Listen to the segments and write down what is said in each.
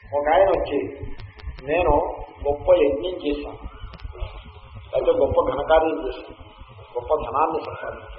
ఒక ఆయన వచ్చి నేను గొప్ప యజ్ఞం చేశాను అయితే గొప్ప ఘనకార్యం చేశాను గొప్ప ధనాన్ని సంపాదించాను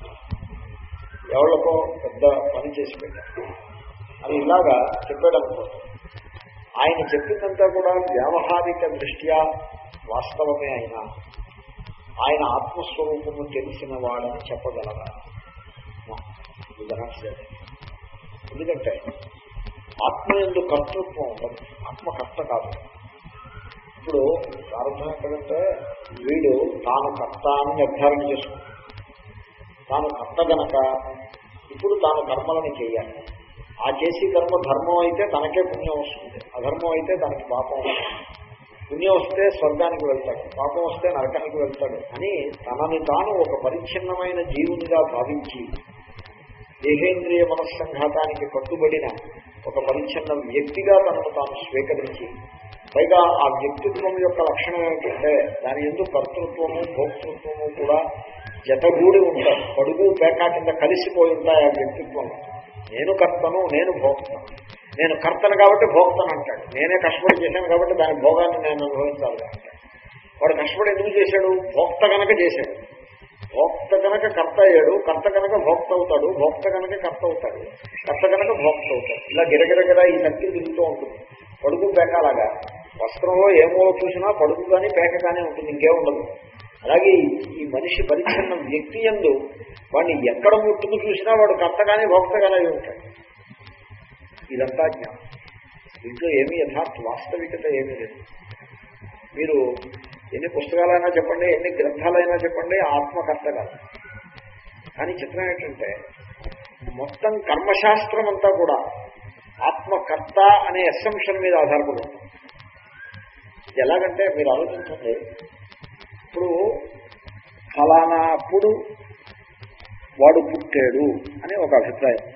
ఎవరికో పెద్ద పని చేసి పెట్టాను అని ఇలాగా చెప్పాడు అనుకో ఆయన చెప్పిందంతా కూడా వ్యావహారిక దృష్ట్యా వాస్తవమే అయినా ఆయన ఆత్మస్వరూపము తెలిసిన వాడని చెప్పగలరా No. You cannot say that. ఎందుకంటే ఆత్మ ఎందు కర్తృత్వం ఉండదు ఆత్మ కర్త కాదు ఇప్పుడు ప్రారంభం ఎక్కడంటే వీడు తాను కర్త అని నిర్ధారణ చేసుకుంటాడు తాను కర్త గనక ఇప్పుడు తాను కర్మలను చేయాలి ఆ చేసి కర్మ ధర్మం అయితే తనకే పుణ్యం వస్తుంది అధర్మం అయితే తనకి పాపం వస్తుంది పుణ్యం వస్తే స్వర్గానికి వెళ్తాడు పాపం వస్తే నరకానికి వెళ్తాడు అని తనని తాను ఒక పరిచ్ఛిన్నమైన జీవునిగా భావించి దేహేంద్రియ మనస్సంఘాతానికి కట్టుబడిన ఒక పరిచ్ఛిన్న వ్యక్తిగా తనను తాను స్వీకరించి పైగా ఆ వ్యక్తిత్వం యొక్క లక్షణం ఏమిటంటే దాని ఎందుకు కర్తృత్వము భోక్తృత్వము కూడా జతగూడి ఉంటాయి పడుగు పేక కింద కలిసిపోయి ఉంటాయి ఆ వ్యక్తిత్వం నేను కర్తను నేను భోక్తను నేను కర్తను కాబట్టి భోక్తను అంటాడు నేనే కష్టపడి చేశాను కాబట్టి దాని భోగాన్ని నేను అనుభవించాలి అంటాడు వాడు కష్టపడి ఎందుకు చేశాడు భోక్త కనుక చేశాడు భోక్త కనుక కర్త అయ్యాడు కర్త కనుక భోక్త అవుతాడు భోక్త కనుక కర్త అవుతాడు కర్త కనుక భోక్త అవుతాడు ఇలా గిరగిరగిర ఈ సర్కిల్ తిరుగుతూ ఉంటుంది పడుకు పేకలాగా వస్త్రంలో ఏమో చూసినా పడుకు కానీ పేక కానీ ఉంటుంది ఇంకే ఉండదు అలాగే ఈ- ఈ మనిషి పరిచ్ఛిన్న వ్యక్తి ఎందు వాడిని ఎక్కడ ముట్టుకు చూసినా వాడు కర్త కానీ భోక్త కానీ అయి ఉంటాడు ఇదంతా జ్ఞానం దీంట్లో ఏమీ యథార్థ వాస్తవికత ఏమీ లేదు మీరు ఎన్ని పుస్తకాలైనా చెప్పండి ఎన్ని గ్రంథాలైనా చెప్పండి ఆత్మకర్త కాదు కానీ చిత్రం ఏంటంటే మొత్తం కర్మశాస్త్రం అంతా కూడా ఆత్మకర్త అనే అసంప్షన్ మీద ఆధారపడి ఉంటుంది ఇది ఎలాగంటే మీరు ఆలోచించండి ఇప్పుడు ఫలానా అప్పుడు వాడు పుట్టాడు అని ఒక అభిప్రాయం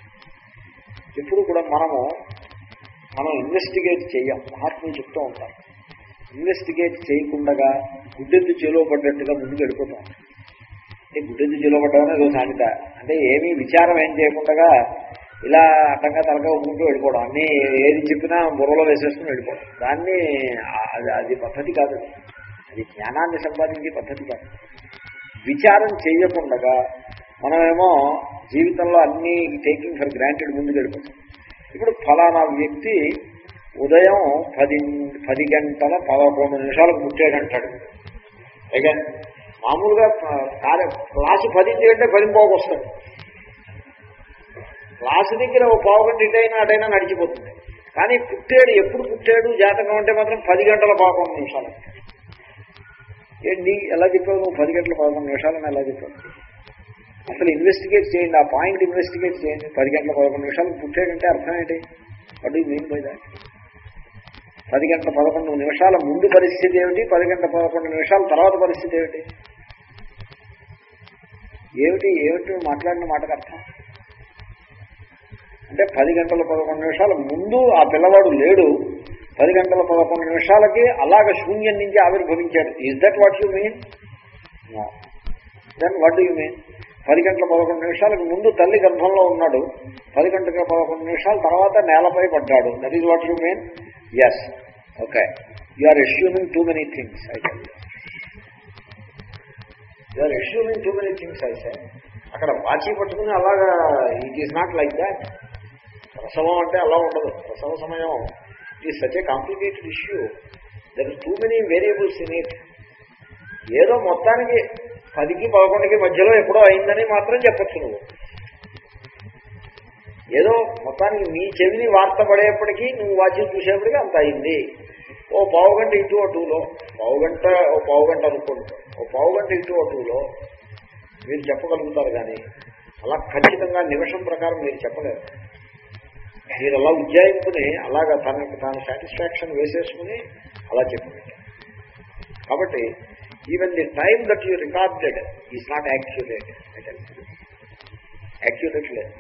ఎప్పుడు కూడా మనము మనం ఇన్వెస్టిగేట్ చెయ్యం మహాత్ములు చెప్తూ ఉంటారు ఇన్వెస్టిగేట్ చేయకుండా గుడ్డెద్దు చేలో పడ్డట్టుగా ముందుకు వెళ్ళిపోతాం అంటే గుడ్డెద్దు చేలో పడ్డామని ఏదో సామెత అంటే ఏమీ విచారం ఏం చేయకుండా ఇలా అడ్డంగా తలగా ఊపుకుంటూ వెళ్ళిపోవడం అన్నీ ఏది చెప్పినా బుర్రలో వేసేసుకుని వెళ్ళిపోవడం దాన్ని ఆ- అది అది పద్ధతి కాదు అది. అది జ్ఞానాన్ని సంపాదించే పద్ధతి కాదు విచారం చేయకుండా మనమేమో జీవితంలో అన్ని టేకింగ్ ఫర్ గ్రాంటెడ్ ముందుకు వెళ్ళిపోతాం ఇప్పుడు ఫలానా వ్యక్తి ఉదయం పది పది గంటల పదకొండు నిమిషాలకు పుట్టాడంటాడు అయితే మామూలుగా కార్య క్లాసు పదింటి కంటే పది పోగు వస్తుంది క్లాసు దగ్గర ఓ పావు గంట ఇటైనా అటైనా నడిచిపోతుంది కానీ పుట్టాడు ఎప్పుడు పుట్టాడు జాతకం అంటే మాత్రం పది గంటల పదకొండు నిమిషాలు ఏంటి ఎలా చెప్పావు నువ్వు పది గంటల పదకొండు నిమిషాలని ఎలా చెప్పావు అసలు ఇన్వెస్టిగేట్ చేయండి ఆ పాయింట్ ఇన్వెస్టిగేట్ చేయండి పది గంటల పదకొండు నిమిషాలకు పుట్టాడంటే అర్థం ఏంటి వాట్ ఈ మీన్ బై దాట్ పది గంటల పదకొండు నిమిషాల ముందు పరిస్థితి ఏమిటి పది గంటల పదకొండు నిమిషాల తర్వాత పరిస్థితి ఏమిటి ఏమిటి ఏమిటి మాట్లాడిన మాటకు అర్థం అంటే పది గంటల పదకొండు నిమిషాల ముందు ఆ పిల్లవాడు లేడు పది గంటల పదకొండు నిమిషాలకి అలాగ శూన్యం నుంచి ఆవిర్భవించాడు is that what you mean then what you mean పది గంటల పదకొండు నిమిషాలకు ముందు తల్లి గర్భంలో ఉన్నాడు పది గంటల పదకొండు నిమిషాల తర్వాత నేలపై పడ్డాడు that is what you mean yes okay you are assuming too many things I tell you are assuming too many things అయితే అక్కడ వాచి పట్టుకుని అలాగా it is not like that ప్రసవం అంటే అలా ఉండదు ప్రసవ సమయం it such a complicated issue there is too many variables in it ఏదో మొత్తానికి పదికి పదకొండుకి మధ్యలో ఎప్పుడో అయిందని మాత్రం చెప్పచ్చు నువ్వు ఏదో మొత్తానికి నీ చెవిని వార్త పడేప్పటికీ నువ్వు వాచి చూసేప్పటికీ అంత అయింది ఓ పావు గంట ఇటు అటులో పావు గంట ఓ పావు గంట అనుకోండి ఓ పావు గంట ఇటు అటులో మీరు చెప్పగలుగుతారు కానీ అలా ఖచ్చితంగా నిమిషం ప్రకారం మీరు చెప్పలేరు మీరు అలా ఉజ్జాయింపుని అలాగా తనకి తాను సాటిస్ఫాక్షన్ వేసేసుకుని అలా చెప్పండి కాబట్టి even the time that you recorded is not accurate accurate లేదు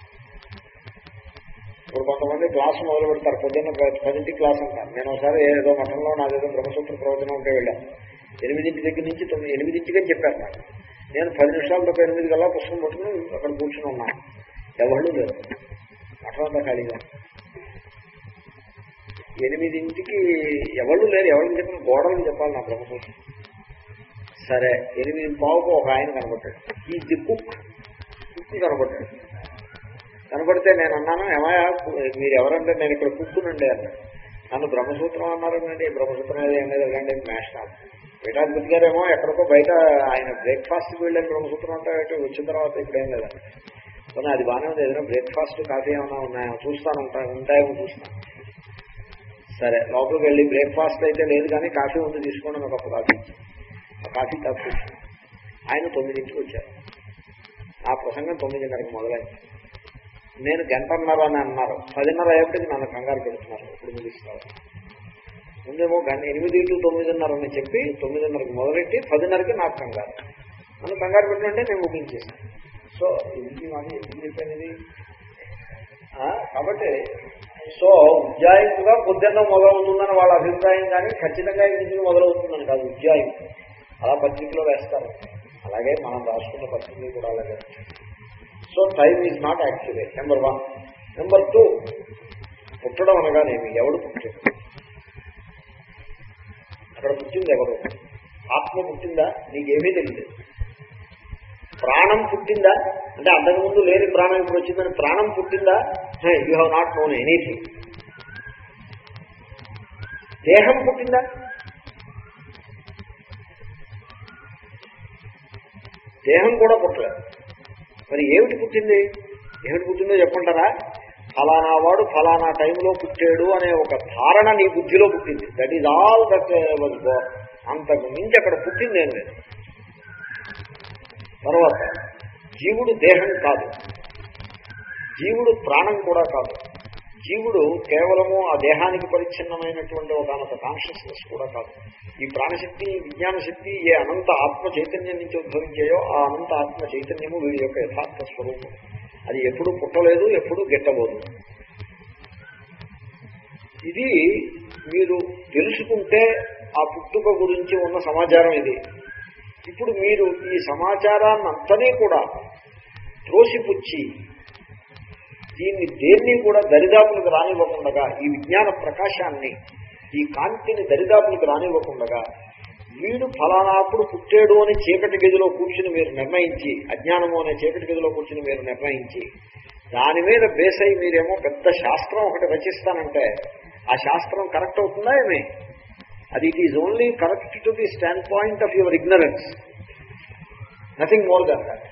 ఇప్పుడు కొంతమంది క్లాస్ మొదలు పెడతారు పొద్దున్న ప- పదింటి క్లాస్ అంటారు నేను ఒకసారి ఏదో మఠంలో నాదేదో బ్రహ్మసూత్ర ప్రవచనం ఉంటే వెళ్ళాను ఎనిమిదింటి దగ్గర నుంచి తొమ్మిది ఎనిమిదింటికి అని చెప్పారు నాకు నేను పది నిమిషాలతో ఎనిమిది కల్లా పుస్తకం పట్టుకుని అక్కడ కూర్చుని ఉన్నాను ఎవరు లేరు మఠం అంతా ఖాళీగా ఎనిమిదింటికి ఎవరు లేరు ఎవరికి చెప్పిన గోడలకు చెప్పాలి నా బ్రహ్మసూత్రం సరే ఎనిమిది పావుకు ఒక ఆయన కనబడ్డాడు ఈ ది కుక్ కుక్ కనబడ్డాడు కనబడితే నేను అన్నాను ఏమయ్యా మీరు ఎవరంటే నేను ఇక్కడ కుక్కునండి అన్నాడు నన్ను బ్రహ్మసూత్రం అన్నారండి బ్రహ్మసూత్రం ఏదో ఏం లేదు రండి మేషం పీఠాధిపతి గారేమో ఎక్కడికో బయట ఆయన బ్రేక్ఫాస్ట్కి వెళ్ళని బ్రహ్మసూత్రం అంటే వచ్చిన తర్వాత ఇక్కడ ఏం లేదండి కానీ అది బాగానే ఉంది ఏదైనా బ్రేక్ఫాస్ట్ కాఫీ ఏమైనా ఉన్నాయో చూస్తాను ఉంటాయి ఉంటాయేమో చూస్తాను సరే లోపలికి వెళ్ళి బ్రేక్ఫాస్ట్ అయితే లేదు కానీ కాఫీ ఉంది తీసుకోండి ఒక కప్పు కాఫీ ఇచ్చి ఆ కాఫీ కప్పు ఇచ్చి ఆయన తొమ్మిదింటికి వచ్చారు ఆ ప్రసంగం తొమ్మిదిన్నరకి మొదలైంది నేను గంటన్నర అని అన్నారు పదిన్నర అయ్యేప్పటికి నన్ను కంగారు పెడుతున్నారు ఇప్పుడు ముగిస్తారు ముందేమో గంట ఎనిమిది టు తొమ్మిదిన్నర అని చెప్పి తొమ్మిదిన్నరకి మొదలెట్టి పదిన్నరకి నాకు కంగారు నన్ను కంగారు పెట్టినంటే నేను ముగించేసాను సో ఇది మాది ఎందుకు చెప్పాను ఇది ఆ, కాబట్టి సో ఉజ్జాయింపుగా పొద్దున్న మొదలవుతుందని వాళ్ళ అభిప్రాయం కానీ ఖచ్చితంగా ఇది మొదలవుతుందని కాదు ఉజ్జాయింపు అలా పత్రికలో వేస్తారు అలాగే మనం రాసుకున్న పత్రికలు కూడా అలాగే so time is not actual number one number two పుట్టడం అనగానేమి ఎవడు పుట్టాడు అక్కడ పుట్టింది ఎవరు ఆత్మ పుట్టిందా నీకేమీ తెలియదు ప్రాణం పుట్టిందా అంటే అంతకుముందు లేని ప్రాణం ఇప్పుడు వచ్చిందని ప్రాణం పుట్టిందా you have not known anything దేహం పుట్టిందా దేహం కూడా పుట్టలేదు మరి ఏమిటి పుట్టింది ఏమిటి పుట్టిందో చెప్పంటారా ఫలానా వాడు ఫలానా టైంలో పుట్టాడు అనే ఒక ధారణ నీ బుద్ధిలో పుట్టింది that is all that was అంతకు మించి అక్కడ పుట్టింది ఏం లేదు తర్వాత జీవుడు దేహం కాదు జీవుడు ప్రాణం కూడా కాదు జీవుడు కేవలము ఆ దేహానికి పరిచ్ఛిన్నమైనటువంటి ఒక కాన్షియస్నెస్ కూడా కాదు ఈ ప్రాణశక్తి విజ్ఞాన శక్తి ఏ అనంత ఆత్మ చైతన్యం నుంచి ఉద్భవించాయో ఆ అనంత ఆత్మ చైతన్యము వీడి యొక్క యథార్థ స్వరూపం అది ఎప్పుడు పుట్టలేదు ఎప్పుడు గిట్టబోదు ఇది మీరు తెలుసుకుంటే ఆ పుట్టుక గురించి ఉన్న సమాచారం ఇది ఇప్పుడు మీరు ఈ సమాచారాన్ని అంతనే కూడా త్రోసిపుచ్చి దీన్ని దేన్ని కూడా దరిదాపులకు రానివ్వకుండా ఈ విజ్ఞాన ప్రకాశాన్ని ఈ కాంతిని దరిదాపులకు రానివ్వకుండా వీడు ఫలానాప్పుడు పుట్టాడు అని చీకటి గదిలో కూర్చుని మీరు నిర్ణయించి అజ్ఞానము అనే చీకటి గదిలో కూర్చుని మీరు నిర్ణయించి దాని మీద బేస్ అయి మీరేమో పెద్ద శాస్త్రం ఒకటి రచిస్తానంటే ఆ శాస్త్రం కరెక్ట్ అవుతుందా ఏమే అది it is only correct to the standpoint of your ignorance nothing more than that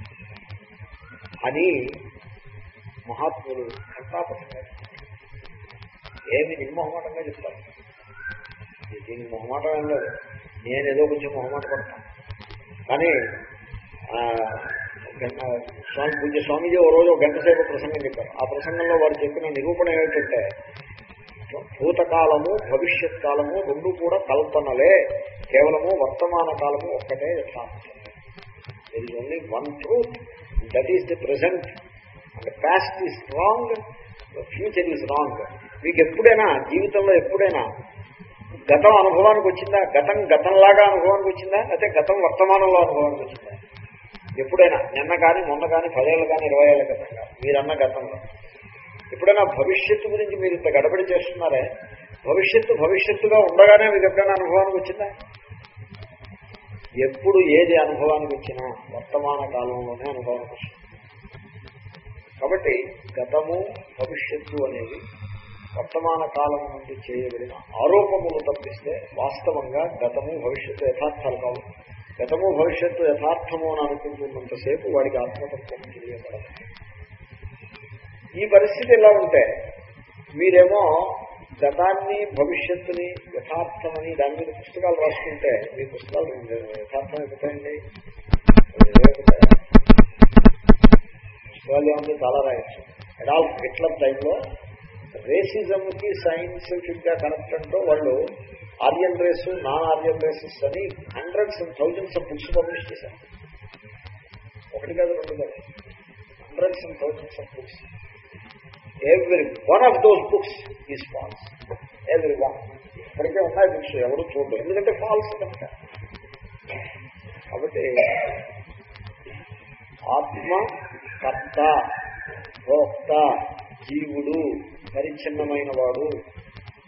అని మహాత్ములు ఘంటాపథంగా ఏమి నిర్మోహమాటంగా చెప్తారు దీనికి మొహమాటం ఏం లేదు నేను ఏదో కొంచెం మొహమాట పడతాను కానీ ఆ, గంట- స్వామి పూజ్య స్వామీజీ ఓ రోజు ఒక గంట సేపు ప్రసంగం చెప్పారు ఆ ప్రసంగంలో వారు చెప్పిన నిరూపణ ఏమిటంటే భూతకాలము భవిష్యత్ కాలము రెండు కూడా కల్పనలే కేవలము వర్తమాన కాలము ఒక్కటే యథార్థం there is only one truth that is the present and past is wrong future is wrong మీకు ఎప్పుడైనా జీవితంలో ఎప్పుడైనా గతం అనుభవానికి వచ్చిందా గతం గతంలాగా అనుభవానికి వచ్చిందా అయితే గతం వర్తమానంలో అనుభవానికి వచ్చిందా ఎప్పుడైనా నిన్న కానీ మొన్న కానీ పదేళ్ళు కానీ ఇరవై ఏళ్ళ గతం కానీ మీరన్న గతంలో ఎప్పుడైనా భవిష్యత్తు గురించి మీరు ఇంత గడబడి చేస్తున్నారే భవిష్యత్తు భవిష్యత్తుగా ఉండగానే మీకు ఎప్పుడైనా అనుభవానికి వచ్చిందా ఎప్పుడు ఏది అనుభవానికి వచ్చినా వర్తమాన కాలంలోనే అనుభవానికి వస్తుంది కాబట్టి గతము భవిష్యత్తు అనేది వర్తమాన కాలం నుండి చేయబడిన ఆరోపములు తప్పిస్తే వాస్తవంగా గతము భవిష్యత్తు యథార్థాలు కావు గతము భవిష్యత్తు యథార్థము అని అనుకుంటున్నంతసేపు వాడికి ఆత్మతత్వం తెలియబడదు ఈ పరిస్థితి ఎలా ఉంటే మీరేమో గతాన్ని భవిష్యత్తుని యథార్థమని దాని మీద పుస్తకాలు రాసుకుంటే మీ పుస్తకాలు యథార్థం అయిపోతాయండి అయిపోతాయా? పుస్తకాలు ఏముంది చాలా రాయొచ్చు అడాల్ఫ్ హిట్లర్ టైంలో రేసిజంకి సైంటిఫిక్ గా కనెక్ట్ అంటూ వాళ్ళు Aryan race non Aryan races అని hundreds and thousands of books publish చేశారు ఒకటి కాదు రెండు కాదు hundreds and thousands of books every one of those books is false every one ఇప్పటికే ఉన్నాయి బుక్స్ ఎవరు చూడరు ఎందుకంటే ఫాల్స్ కనుక కాబట్టి ఆత్మ కర్త భోక్త జీవుడు పరిచ్ఛిన్నమైన వాడు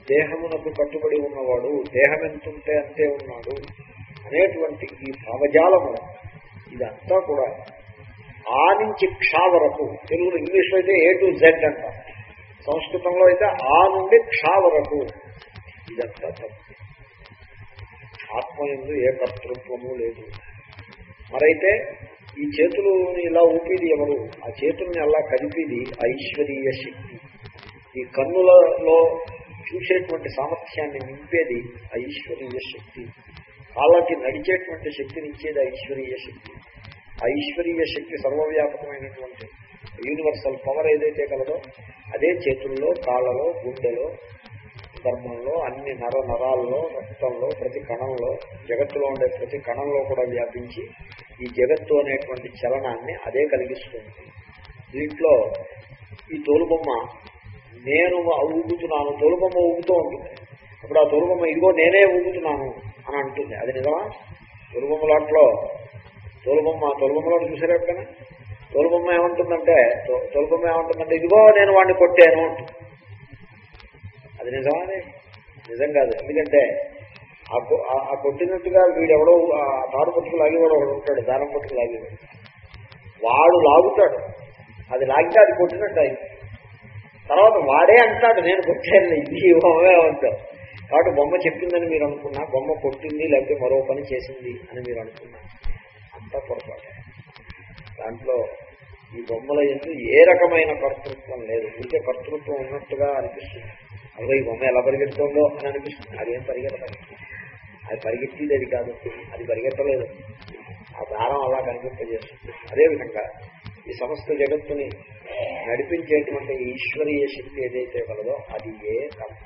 దేహమునకు కట్టుబడి ఉన్నవాడు దేహం ఎంతుంటే అంతే ఉన్నాడు అనేటువంటి ఈ భావజాలము ఇదంతా కూడా ఆ నుంచి క్షా వరకు తెలుగులో ఇంగ్లీష్లో అయితే ఏ టు జెడ్ అంట సంస్కృతంలో అయితే ఆ నుండి క్షా వరకు ఇదంతా తప్పు ఆత్మ ఎందు ఏ కర్తృత్వము లేదు మరైతే ఈ చేతులు ఇలా ఊపిది ఎవరు ఆ చేతుల్ని అలా కదిపిది ఐశ్వరీయ శక్తి ఈ కన్నులలో చూసేటువంటి సామర్థ్యాన్ని నింపేది ఐశ్వరీయ శక్తి కాళ్ళకి నడిచేటువంటి శక్తిని ఇచ్చేది ఐశ్వరీయ శక్తి ఐశ్వరీయ శక్తి సర్వవ్యాపకమైనటువంటి యూనివర్సల్ పవర్ ఏదైతే కలదో అదే చేతుల్లో కాళ్ళలో గుండెలో ధర్మంలో అన్ని నర నరాల్లో రక్తంలో ప్రతి కణంలో జగత్తులో ఉండే ప్రతి కణంలో కూడా వ్యాపించి ఈ జగత్తు అనేటువంటి చలనాన్ని అదే కలిగిస్తుంది దీంట్లో ఈ తోలుబొమ్మ నేను ఊగుతున్నాను తోలుబొమ్మ ఊగుతూ ఉంటుంది అప్పుడు ఆ తోలుబొమ్మ ఇదిగో నేనే ఊగుతున్నాను అని అంటుంది అది నిజమా తోలుబొమ్మలాట్లో తోలుబొమ్మ తోలుబొమ్మలో చూసారా ఎప్పుడైనా తోలుబొమ్మ ఏమంటుందంటే తోలుబొమ్మ ఏమంటుందంటే ఇదిగో నేను వాడిని కొట్టాను అంటుంది అది నిజమానే నిజం కాదు ఎందుకంటే ఆ కొట్టినట్టుగా వీడెవడో ఆ తాడు పట్టుకు లాగేవాడు ఒకడు ఉంటాడు దానం పట్టుకు లాగేవాడు వాడు లాగుతాడు అది లాగితే అది కొట్టినట్టు అయింది తర్వాత వాడే అంటాడు నేను కొట్టాను ఇది బొమ్మే అంటాడు కాబట్టి బొమ్మ చెప్పిందని మీరు అనుకున్నా బొమ్మ కొట్టింది లేకపోతే మరో పని చేసింది అని మీరు అనుకున్నా అంతా పొరపాటు దాంట్లో ఈ బొమ్మల ఎందుకు ఏ రకమైన కర్తృత్వం లేదు ఇంకే కర్తృత్వం ఉన్నట్టుగా అనిపిస్తుంది అదో ఈ బొమ్మ ఎలా పరిగెడుతుందో అని అనిపిస్తుంది అదేం పరిగెడతాడు అది పరిగెత్తేది అది కాదు అది పరిగెట్టలేదు ఆ దారం అలా కనిపింపజేస్తుంది అదేవిధంగా ఈ సమస్త జగత్తుని నడిపించేటువంటి ఈశ్వరీయ శక్తి ఏదైతే కలదో అది ఏ కర్మ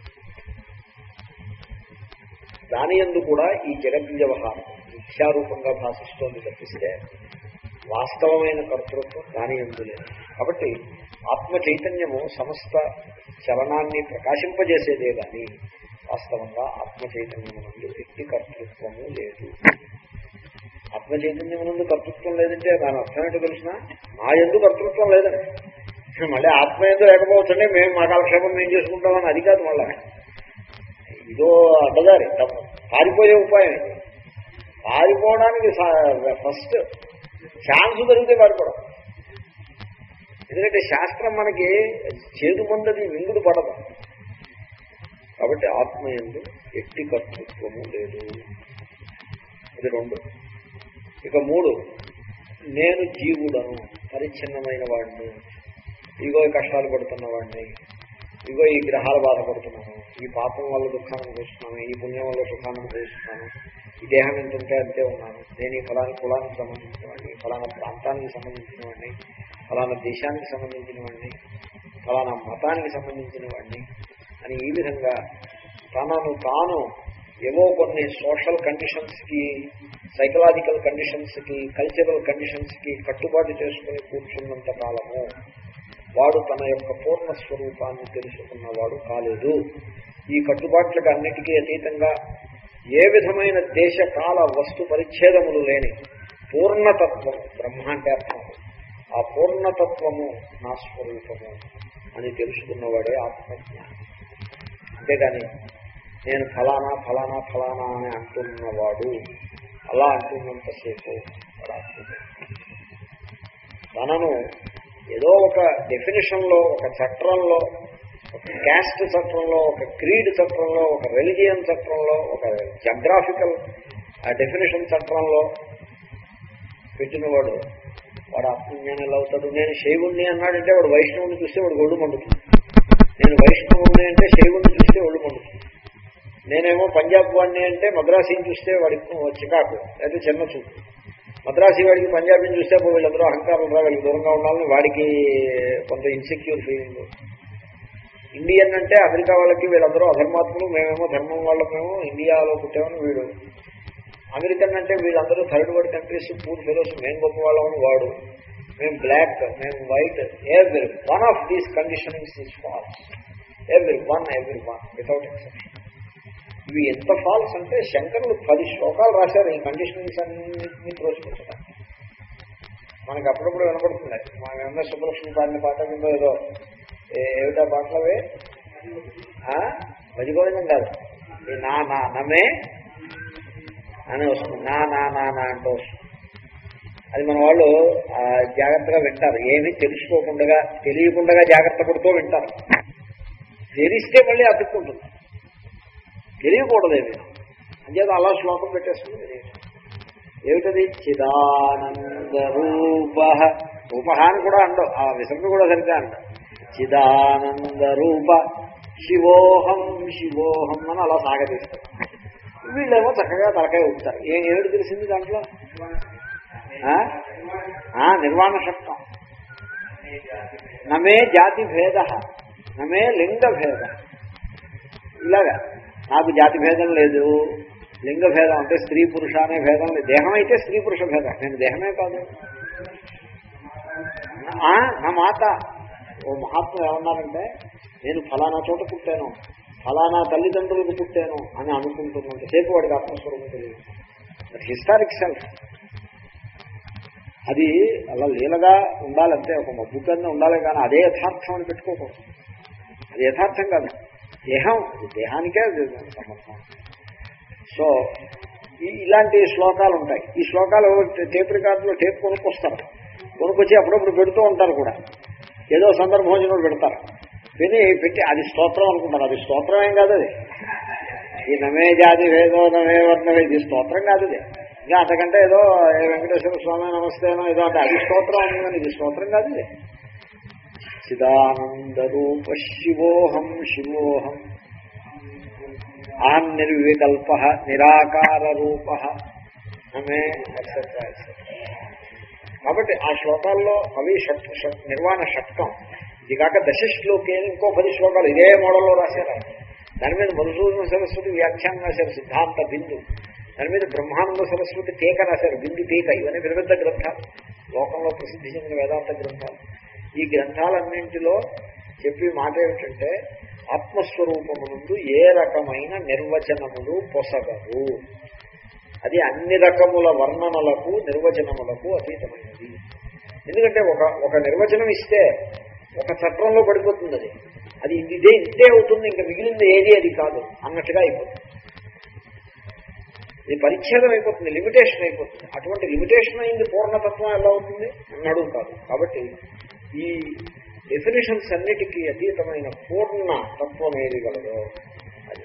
దాని ఎందు కూడా ఈ జగత్ వ్యవహారం మిథ్యారూపంగా భాషిస్తోంది తప్పిస్తే వాస్తవమైన కర్తృత్వం దాని ఎందు లేదు కాబట్టి ఆత్మ చైతన్యము సమస్త చలనాన్ని ప్రకాశింపజేసేదే కానీ వాస్తవంగా ఆత్మ చైతన్యము నుండి ఎట్టి కర్తృత్వము లేదు ఆత్మ చైతన్యం నుండి కర్తృత్వం లేదంటే దాని అర్థం ఏంటో తెలిసిన నా ఎందు కర్తృత్వం లేదని మళ్ళీ ఆత్మ ఎందు లేకపోవచ్చండి మేము మా కాలక్షేపం మేము చేసుకుంటామని అది కాదు మళ్ళా ఇదో అడ్డదారి పారిపోయే ఉపాయం ఇది పారిపోవడానికి ఫస్ట్ ఛాన్స్ దొరికితే పారిపోవడం ఎందుకంటే శాస్త్రం మనకి చేదు మందది మింగుడు పడదు కాబట్టి ఆత్మ ఎందు ఎట్టి కర్తృత్వము లేదు ఇది రెండు ఇక మూడు నేను జీవుడను పరిచ్ఛిన్నమైన వాడిని ఇగో ఈ కష్టాలు పడుతున్న వాడిని ఇగో ఈ గ్రహాలు బాధపడుతున్నాను ఈ పాపం వల్ల దుఃఖాన్ని అనుభవిస్తున్నాను ఈ పుణ్యం వల్ల సుఖాన్ని అనుభవిస్తున్నాను ఈ దేహం ఎంత ఉంటే అంతే ఉన్నాను నేను ఈ ఫలాని కులానికి సంబంధించిన వాడిని ఫలానా ప్రాంతానికి సంబంధించిన వాడిని ఫలానా దేశానికి సంబంధించిన వాడిని ఫలానా మతానికి సంబంధించిన వాడిని అని ఈ విధంగా తనను తాను ఏవో కొన్ని సోషల్ కండిషన్స్ కి సైకలాజికల్ కండిషన్స్ కి కల్చరల్ కండిషన్స్ కి కట్టుబాటు చేసుకుని కూర్చున్నంత కాలము వాడు తన యొక్క పూర్ణ స్వరూపాన్ని తెలుసుకున్నవాడు కాలేదు ఈ కట్టుబాట్లకు అన్నిటికీ అతీతంగా ఏ విధమైన దేశ కాల వస్తు పరిచ్ఛేదములు లేని పూర్ణతత్వం బ్రహ్మ అంటే అర్థం ఆ పూర్ణతత్వము నా స్వరూపము అని తెలుసుకున్నవాడే ఆత్మజ్ఞానం అంతేగాని నేను ఫలానా ఫలానా ఫలానా అని అంటున్నవాడు అలా అంటున్నంతసేపు వాడు ఆత్మజ్ఞానం తనను ఏదో ఒక డెఫినేషన్ లో ఒక చట్రంలో ఒక క్యాస్ట్ చట్రంలో ఒక క్రీడ్ చట్రంలో ఒక రెలిజియన్ చట్రంలో ఒక జగ్రాఫికల్ డెఫినేషన్ చట్రంలో పెట్టినవాడు వాడు ఆత్మజ్ఞానం ఎలా అవుతాడు నేను శైవుణ్ణి అన్నాడంటే వాడు వైష్ణవుని చూస్తే వాడు ఒళ్ళు మండుతుంది నేను వైష్ణవుణ్ణి అంటే శైవుణ్ణి చూస్తే ఒళ్ళు మండుతుంది నేనేమో పంజాబ్ వాడిని అంటే మద్రాసీని చూస్తే వాడికి చికాకు అయితే చిన్న చూపు మద్రాసీ వాడికి పంజాబీని చూస్తే వీళ్ళందరూ అహంకారం రా వీళ్ళకి దూరంగా ఉండాలని వాడికి కొంత ఇన్సెక్యూర్ ఫీలింగ్ ఇండియన్ అంటే అమెరికా వాళ్ళకి వీళ్ళందరూ అధర్మాత్ములు మేమేమో ధర్మం వాళ్ళమేమో ఇండియాలో పుట్టామని వీడు అమెరికన్ అంటే వీళ్ళందరూ third world countries poor fellows మేము గొప్ప వాళ్ళమని వాడు మేము బ్లాక్ మేము white every one of these conditionings is false every one every one without exception ఇవి ఎంత ఫాల్స్ అంటే శంకరులు పది శ్లోకాలు రాశారు ఈ కండిషనింగ్స్ అన్నింటినీ త్రోసిపుచ్చడానికి మనకి అప్పుడప్పుడు వినపడుతుంది మా ఎంఎస్ సుబ్బలక్ష్మి పాడిన పాట కింద ఏదో ఏమిటా పాటలవే ఆ? భజగోవిందం కాదు ఈ నా నా నమే అని వస్తుంది నా నా నా నా అంటూ వస్తుంది అది మన వాళ్ళు ఆ, జాగ్రత్తగా వింటారు ఏమీ తెలుసుకోకుండా తెలియకుండా జాగ్రత్త పడుతూ వింటారు తెలిస్తే మళ్ళీ అతుక్కుంటుంది తెలియకూడదేమి అంచేత అలా శ్లోకం పెట్టేస్తుంది తెలియదు ఏమిటది చిదానంద రూప రూప అని కూడా అండవు ఆ విసర్గ కూడా సరిగ్గా అండ చిదానంద రూప శివోహం శివోహం అని అలా సాగదీస్తారు వీళ్ళేమో చక్కగా తలకాయ ఊపుతారు ఏ ఏమిటి తెలిసింది దాంట్లో ఆ? ఆ, నిర్వాణ శక్తం నమే జాతి భేద నమే లింగ భేద ఇలాగా నాకు జాతి భేదం లేదు లింగ భేదం అంటే స్త్రీ పురుష అనే భేదం లేదు దేహం అయితే స్త్రీ పురుష భేదం నేను దేహమే కాదు ఆ, నా మాత ఓ మహాత్ములు ఏమన్నారంటే నేను ఫలానా చోట పుట్టాను ఫలానా తల్లిదండ్రులకు పుట్టాను అని అనుకుంటున్నంత సేపు వాడికి ఆత్మస్వరూపం తెలియదు హిస్టారిక్ సెల్ఫ్ అది అలా లీలగా ఉండాలంటే ఒక మబ్బు కింద ఉండాలి కానీ అదే యథార్థం అని పెట్టుకోకూడదు అది యథార్థం కాదు దేహం ఇది దేహానికే అది సమర్థం సో ఈ- ఇలాంటి శ్లోకాలు ఉంటాయి ఈ శ్లోకాలు టేప్ రికార్డులో టేప్ కొనుక్కొస్తారు కొనుక్కొచ్చి అప్పుడప్పుడు పెడుతూ ఉంటారు కూడా ఏదో సందర్భం వచ్చినప్పుడు పెడతారు విని పెట్టి అది స్తోత్రం అనుకుంటారు అది స్తోత్రం ఏం కాదు అది ఈ నమే జాతి భేదో నమే వర్ణమే ఇది స్తోత్రం కాదు ఇది ఇంకా అంతకంటే ఏదో ఏ వెంకటేశ్వర స్వామి నమస్తేనో ఏదో అంటే అది స్తోత్రం ఉంది కానీ ఇది స్తోత్రం కాదు ఇది చిదానందరూప శివోహం శివోహం అహం నిర్వికల్ప నిరాకార రూప నమే ఎట్సెట్రా కాబట్టి ఆ శ్లోకాల్లో అవి షట్ షట్ నిర్వాణ షట్కం ఇది కాక దశ శ్లోకి అని ఇంకో పది శ్లోకాలు ఇదే మోడల్లో రాశారు ఆయన. దాని మీద మధుసూదన సరస్వతి వ్యాఖ్యానం రాశారు సిద్ధాంత బిందు దాని మీద బ్రహ్మానంద సరస్వతి టీక రాశారు బిందు టీక ఇవన్నీ పెద్ద పెద్ద గ్రంథాలు లోకంలో ప్రసిద్ధి చెందిన వేదాంత గ్రంథాలు ఈ గ్రంథాలన్నింటిలో చెప్పి మాట ఏమిటంటే ఆత్మస్వరూపమునందు ఏ రకమైన నిర్వచనములు పొసగవు అది అన్ని రకముల వర్ణనలకు నిర్వచనములకు అతీతమైనది ఎందుకంటే ఒక ఒక నిర్వచనం ఇస్తే ఒక చట్రంలో పడిపోతుంది అది అది ఇదే ఇంతే అవుతుంది ఇంకా మిగిలింది ఏది అది కాదు అన్నట్టుగా అయిపోతుంది ఇది పరిచ్ఛేదం అయిపోతుంది లిమిటేషన్ అయిపోతుంది అటువంటి లిమిటేషన్ అయింది పూర్ణతత్వం ఎలా అవుతుంది అన్నాడు కాదు కాబట్టి ఈ డెఫినేషన్స్ అన్నిటికీ అతీతమైన పూర్ణ తత్వం ఏది గలదో అది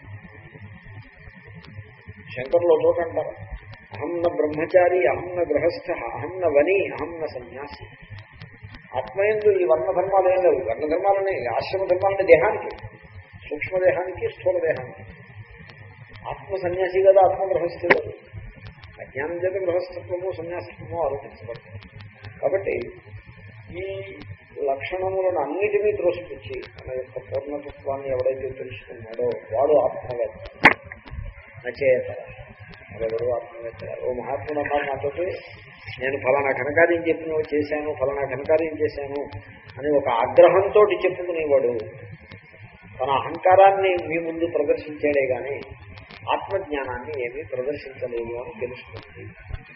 శంకర్లో చోట అంటారు అహం న బ్రహ్మచారి అహం న గృహస్థ అహం న వని అహం న సన్యాసి ఆత్మయందు ఈ వర్ణ ధర్మాలు ఏం లేవు వర్ణ ధర్మాలని ఆశ్రమ ధర్మాలని దేహానికి సూక్ష్మ దేహానికి స్థూల దేహానికి ఆత్మ సన్యాసి కదా ఆత్మ గృహస్థి కదా అజ్ఞానం చేత గృహస్థత్వము సన్యాసత్వము ఆలోచించబడుతుంది కాబట్టి ఈ లక్షణములను అన్నిటినీ త్రోసిపుచ్చి తన యొక్క పూర్ణతత్వాన్ని ఎవడైతే తెలుసుకున్నాడో వాడు ఆత్మవేత్త నచేత మరెవరు ఆత్మవేత్త ఓ మహాత్ముడు అన్నారు నాతోటి నేను ఫలానా ఘనకార్యం చెప్పిన చేశాను ఫలానా ఘనకార్యం చేశాను అని ఒక ఆగ్రహంతో చెప్పుకునేవాడు తన అహంకారాన్ని మీ ముందు ప్రదర్శించాడే గాని ఆత్మజ్ఞానాన్ని ఏమీ ప్రదర్శించలేదు అని తెలుస్తుంది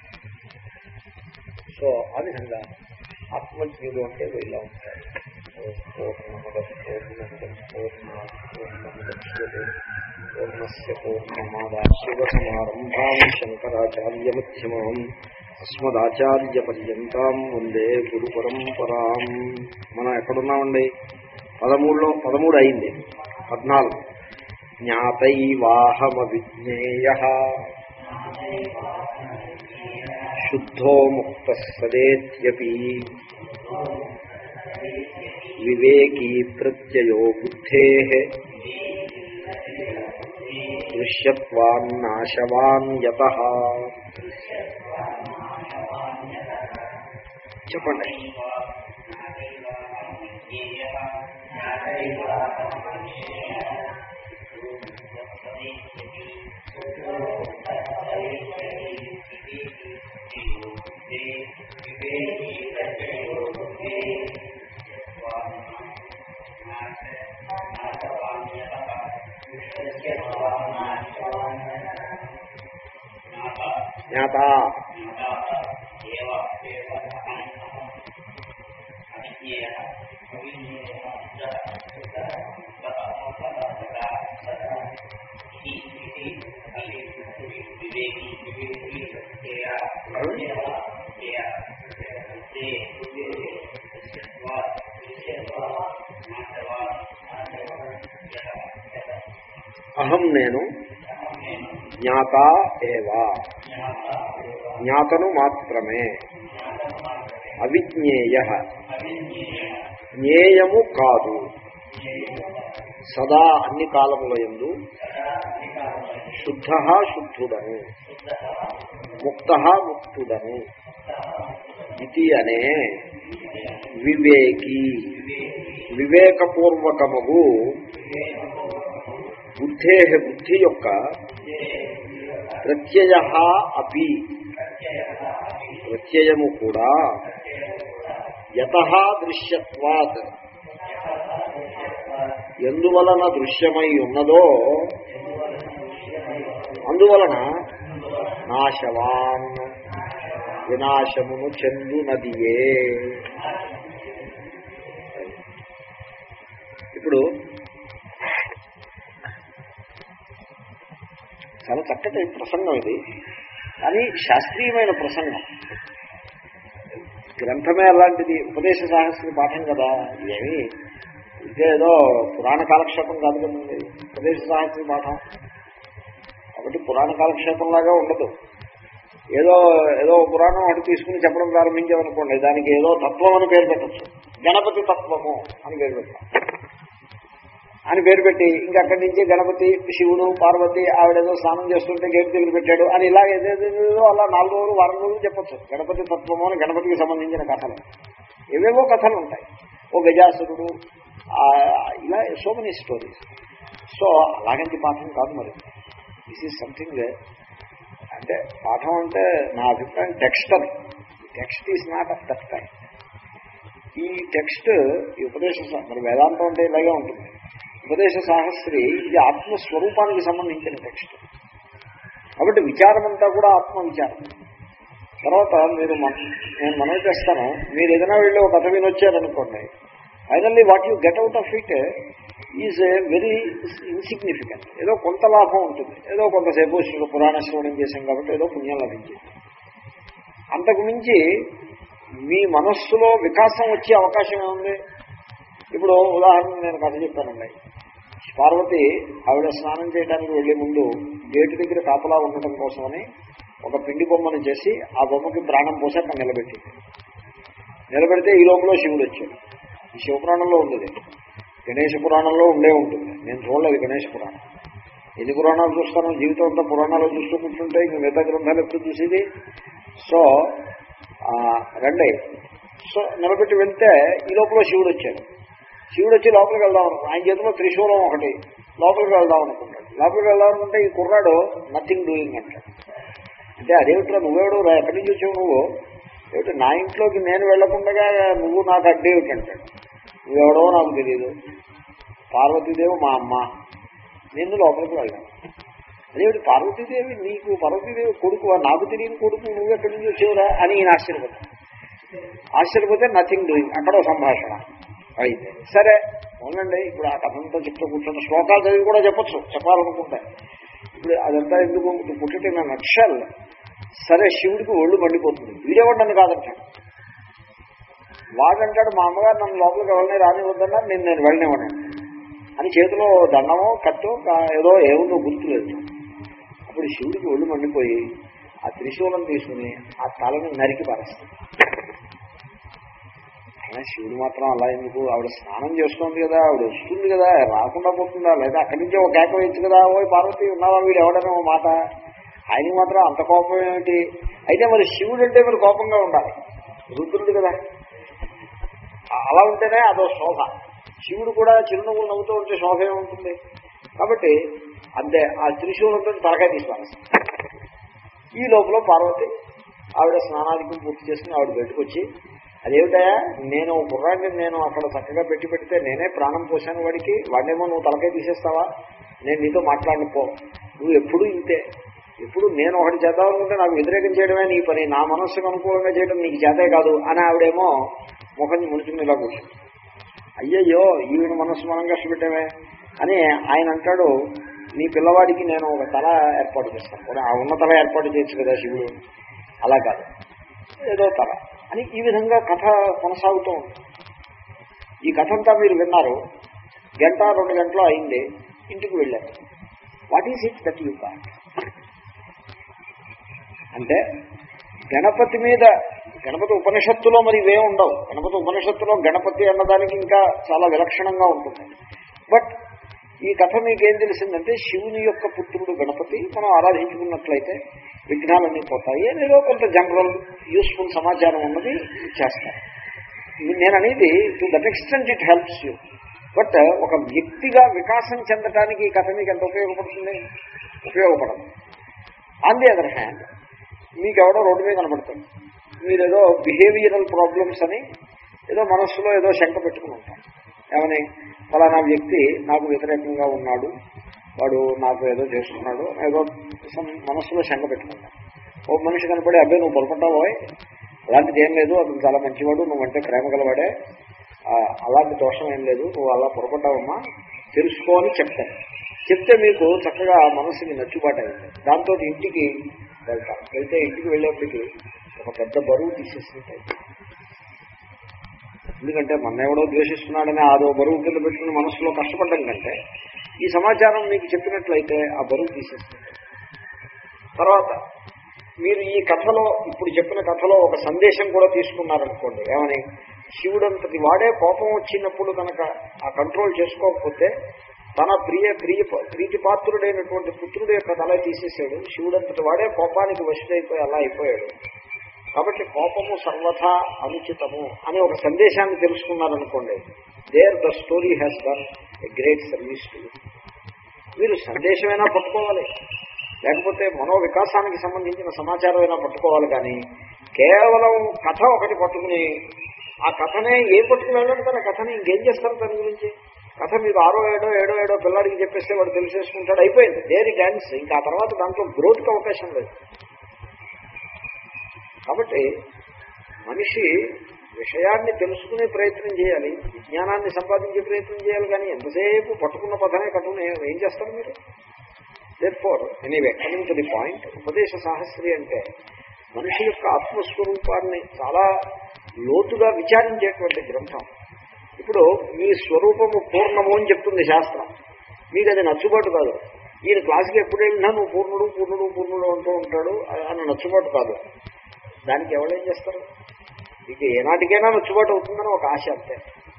సో ఆ విధంగా ఆత్మజ్ఞుడు అంటే ఇలా ఉంటారు పూర్ణముద పూర్ణముదం పూర్ణ పూర్ణముద్యతే పూర్ణస్య పూర్ణమాదాశివసమారంభాం శంకరాచార్యమధ్యమాం అస్మదాచార్యపర్యంతం వందే గురు పరంపరాం మనం ఎక్కడున్నామండి పదమూడులో పదమూడు అయింది పద్నాలుగు జ్ఞాతైవాహమ విజ్ఞేయ శుద్ధో ముక్త సదేత్యపి వివేకీ ప్రత్యయో బుద్ధే దృశ్యత్వాన్నాశవాన్ యత చెప్పండి జ్ఞాత అహం నేను జ్ఞాత ఏవా జ్ఞాతను మాత్రమే అవిజ్ఞేయ జ్ఞేయము కాదు సదా అన్ని కాలముల ఎందు శుద్ధ శుద్ధుడను ముక్త ముక్తుడను ఇది అనే వివేకి వివేకపూర్వకముగు బుద్ధే బుద్ధి యొక్క ప్రత్యయ అపి ప్రత్యయము కూడా యత దృశ్యత్వాత్ ఎందువలన దృశ్యమై ఉన్నదో అందువలన నాశవాన్ వినాశమును చెందునదియే ఇప్పుడు చాలా చక్కటి ప్రసంగం ఇది కానీ శాస్త్రీయమైన ప్రసంగం గ్రంథమే అలాంటిది ఉపదేశ సాహస్రి పాఠం కదా ఏమి ఇదే ఏదో పురాణ కాలక్షేపం కాదు కదండి ఉపదేశ సాహస్రి పాఠం కాబట్టి పురాణ కాలక్షేపం లాగా ఉండదు ఏదో ఏదో పురాణం అటు తీసుకుని చెప్పడం ప్రారంభించామనుకోండి దానికి ఏదో తత్వం అని పేరు పెట్టచ్చు గణపతి తత్వము అని పేరు పెట్టాం అని పేరు పెట్టి ఇంకా అక్కడి నుంచి గణపతి శివుడు పార్వతి ఆవిడేదో స్నానం చేస్తుంటే గేటు దగ్గర పెట్టాడు అని ఇలా ఏదేదో అలా నాలుగు రోజులు వారం రోజులు చెప్పచ్చు గణపతి తత్వము అని గణపతికి సంబంధించిన కథలు ఏవేవో కథలు ఉంటాయి ఓ గజాసురుడు ఇలా సో మెనీ స్టోరీస్ సో అలాగంటి పాఠం కాదు మరి దిస్ ఈజ్ సంథింగ్ అంటే పాఠం అంటే నా అభిప్రాయం టెక్స్ట్ అది text is not of that kind ఈ టెక్స్ట్ ఈ ఉపదేశ మరి వేదాంతం అంటే ఇలాగే ఉంటుంది ఉపదేశ సాహస్రి ఇది ఆత్మస్వరూపానికి సంబంధించిన టెక్స్ట్ కాబట్టి విచారం అంతా కూడా ఆత్మ విచారం తర్వాత మీరు నేను మనవి చేస్తాను మీరు ఏదైనా వెళ్ళి ఒక కథ వినొచ్చారనుకోండి finally what you get out of it is very insignificant ఏదో కొంత లాభం ఉంటుంది ఏదో కొంతసేపు శ్రీ పురాణ శ్రవణం చేశాం కాబట్టి ఏదో పుణ్యం లభించింది అంతకు మించి మీ మనస్సులో వికాసం వచ్చే అవకాశం ఏముంది ఇప్పుడు ఉదాహరణ నేను కథ చెప్పానండి పార్వతి ఆవిడ స్నానం చేయడానికి వెళ్లే ముందు గేటు దగ్గర కాపలా ఉండటం కోసమని ఒక పిండి బొమ్మను చేసి ఆ బొమ్మకి ప్రాణం పోసి అక్కడ నిలబెట్టింది నిలబెడితే ఈ లోపల శివుడు వచ్చాడు ఈ శివపురాణంలో ఉండేది గణేష పురాణంలో ఉండే ఉంటుంది నేను చూడలేదు గణేష పురాణం ఎన్ని పురాణాలు చూస్తాను జీవితం అంతా పురాణాలు చూస్తూ కూర్చుంటే ఇంక మిగతా గ్రంథాలు ఎప్పుడు చూసేది సో రండి సో నిలబెట్టి వెళ్తే ఈ లోపల శివుడు వచ్చాడు శివుడు వచ్చి లోపలికి వెళ్దాం అనుకున్నాడు ఆయన చేతిలో త్రిశూలం ఒకటి లోపలికి వెళ్దాం అనుకుంటాడు లోపలికి వెళ్దాం అనుకుంటే ఈ కుర్రాడు నథింగ్ డూయింగ్ అంటాడు అంటే అదేమిట్రా నువ్వెవడు రా ఎక్కడి నుంచి వచ్చావు నువ్వు ఏమిటి నా ఇంట్లోకి నేను వెళ్లకుండా నువ్వు నాకు అడ్డే అంటాడు నువ్వెవడో నాకు తెలియదు పార్వతీదేవి మా అమ్మ నిన్ను లోపలికి వెళ్ళాను అదేమిటి పార్వతీదేవి నీకు పార్వతీదేవి కొడుకు నాకు తెలియని కొడుకు నువ్వు ఎక్కడి నుంచి వచ్చేవరా అని ఈయన ఆశ్చర్యపోతాడు ఆశ్చర్యపోతే నథింగ్ డూయింగ్ అక్కడ సంభాషణ అయితే సరే అవునండి ఇప్పుడు ఆ కథంతో చెప్తూ కూర్చున్న శ్లోకాలు చదివి కూడా చెప్పచ్చు చెప్పాలనుకుంటే ఇప్పుడు అదంతా ఎందుకు పుట్టటిన నక్షల్ సరే శివుడికి ఒళ్ళు మండిపోతుంది వీడేవాడని కాదంటాడు వాడంటాడు మా అమ్మగారు నన్ను లోపలికి ఎవరిని రానివద్దన్నా నేను నేను వెళ్ళనివ్వను అని చేతిలో దండమో కట్టో ఏదో ఏముందో గుర్తులేదు అప్పుడు శివుడికి ఒళ్ళు మండిపోయి ఆ త్రిశూలం తీసుకుని ఆ తలని నరికి పారేస్తాడు అయినా శివుడు మాత్రం అలా ఎందుకు ఆవిడ స్నానం చేస్తోంది కదా ఆవిడ వస్తుంది కదా రాకుండా పోతుందా లేదా అక్కడి నుంచే ఒక కేక వేయచ్చు కదా ఓ పార్వతి ఉన్నావా వీడు ఎవడనే ఓ మాట ఆయనకి మాత్రం అంత కోపం ఏమిటి అయితే మరి శివుడు అంటే మరి కోపంగా ఉండాలి రుద్రుడు కదా అలా ఉంటేనే అదో శోభ శివుడు కూడా చిరునవ్వులు నవ్వుతూ ఉంటే శోభ ఏముంటుంది కాబట్టి అంతే ఆ త్రిశూలంతో తలకాయ తీసుకురాస్తాం ఈ లోపల పార్వతి ఆవిడ స్నానాధికం పూర్తి చేసుకుని ఆవిడ బయటకు వచ్చి అదేమిటయా నేను కుర్రాడిని నేను అక్కడ చక్కగా పెట్టి పెడితే నేనే ప్రాణం పోసాను వాడికి వాడినేమో నువ్వు తలకాయ తీసేస్తావా నేను నీతో మాట్లాడకపో నువ్వు ఎప్పుడు ఇంతే ఎప్పుడు నేను ఒకటి చేద్దాం అనుకుంటే నాకు వ్యతిరేకం చేయడమే నీ పని నా మనస్సుకు అనుకూలంగా చేయడం నీకు చేతే కాదు అని ఆవిడేమో ముఖం ముడుచుకుని ఇలా కూర్చుంది అయ్యయ్యో ఈవిడ మనస్సు మనం కష్టపెట్టామే అని ఆయన అంటాడు నీ పిల్లవాడికి నేను ఒక తల ఏర్పాటు చేస్తాను కూడా ఆ ఉన్న తల ఏర్పాటు చేయొచ్చు కదా శివుడు అలా కాదు ఏదో తల అని ఈ విధంగా కథ కొనసాగుతూ ఉంది ఈ కథ అంతా మీరు విన్నారు గంట రెండు గంటలు అయింది ఇంటికి వెళ్ళారు what is it that you got అంటే గణపతి మీద గణపతి ఉపనిషత్తులో మరి ఇవే ఉండవు గణపతి ఉపనిషత్తులో గణపతి అన్నదానికి ఇంకా చాలా విలక్షణంగా ఉంటుంది బట్ ఈ కథ మీకేం తెలిసిందంటే శివుని యొక్క పుత్రుడు గణపతి మనం ఆరాధించుకున్నట్లయితే విఘ్నాలన్నీ పోతాయి ఏదో కొంత జనరల్ యూస్ఫుల్ సమాచారం ఉన్నది చేస్తారు నేను అనేది to that extent it helps you but ఒక వ్యక్తిగా వికాసం చెందటానికి ఈ కథ మీకు ఎంత ఉపయోగపడుతుంది ఉపయోగపడదు ఆన్ ది అదర్ హ్యాండ్ మీకు ఎవడో రోడ్డు మీద కనబడుతుంది మీరేదో బిహేవియరల్ ప్రాబ్లమ్స్ అని ఏదో మనస్సులో ఏదో శంక పెట్టుకుని ఉంటారు ఏమని ఫలానా వ్యక్తి నాకు వ్యతిరేకంగా ఉన్నాడు వాడు నాకు ఏదో చేస్తున్నాడు ఏదో some మనస్సులో శంక పెట్టుకుంటాను ఓ మనిషి కనపడి అబ్బాయి నువ్వు పొరపడ్డావో అలాంటిది ఏం లేదు అతను చాలా మంచివాడు నువ్వంటే ప్రేమ గలవాడే ఆ, అలాంటి దోషం ఏం లేదు నువ్వు అలా పొరపడ్డావమ్మా తెలుసుకో అని చెప్తాను చెప్తే మీకు చక్కగా ఆ మనసుకి నచ్చుబాటు అయింది దాంతో ఇంటికి వెళ్తాం వెళ్తే ఇంటికి వెళ్ళేప్పటికి ఒక పెద్ద బరువు తీసేస్తుంటాయి ఎందుకంటే మన ఎవడో ద్వేషిస్తున్నాడని అదో బరువు కింద పెట్టుకుని మనసులో కష్టపడడం కంటే ఈ సమాచారం మీకు చెప్పినట్లయితే ఆ బరువు తీసేస్తుంది తర్వాత మీరు ఈ కథలో ఇప్పుడు చెప్పిన కథలో ఒక సందేశం కూడా తీసుకున్నారనుకోండి ఏమని శివుడంతటి వాడే కోపం వచ్చినప్పుడు కనుక ఆ కంట్రోల్ చేసుకోకపోతే తన ప్రియ ప్రియ ప్రీతిపాత్రుడైనటువంటి పుత్రుడు యొక్క తల తీసేసాడు శివుడంతటి వాడే కోపానికి వశుడైపోయి అలా అయిపోయాడు కాబట్టి కోపము సర్వథా అనుచితము అనే ఒక సందేశాన్ని తెలుసుకున్నారనుకోండి there the story has done a great service to మీరు సందేశమైనా పట్టుకోవాలి లేకపోతే మనో వికాసానికి సంబంధించిన సమాచారం అయినా పట్టుకోవాలి కానీ కేవలం కథ ఒకటి పట్టుకుని ఆ కథనే ఏ పట్టుకుని వెళ్ళడం కదా కథని ఇంకేం చేస్తారు దాని గురించి కథ మీరు ఆరో ఏడో ఏడో ఏడో పిల్లాడికి చెప్పేస్తే వాడు తెలిసేసుకుంటాడు అయిపోయింది దేని డాన్స్ ఇంకా ఆ తర్వాత దాంట్లో గ్రోత్కి అవకాశం లేదు కాబట్టి మనిషి విషయాన్ని తెలుసుకునే ప్రయత్నం చేయాలి విజ్ఞానాన్ని సంపాదించే ప్రయత్నం చేయాలి కానీ ఎంతసేపు పట్టుకున్న పదనే కట్టుకుని ఏం చేస్తారు మీరు there for anyway coming to the point Upadesa Sahasri అంటే మనిషి యొక్క ఆత్మస్వరూపాన్ని చాలా లోతుగా విచారించేటువంటి గ్రంథం ఇప్పుడు మీ స్వరూపము పూర్ణము అని చెప్తుంది శాస్త్రం మీకు అది నచ్చుబాటు కాదు ఈయన క్లాస్కి ఎప్పుడు వెళ్ళినా నువ్వు పూర్ణుడు పూర్ణుడు పూర్ణుడు అంటూ ఉంటాడు అని నచ్చుబాటు కాదు దానికి ఎవరేం చేస్తారు ఇక ఏనాటికైనా నచ్చుబాటు అవుతుందని ఒక ఆశ అంతే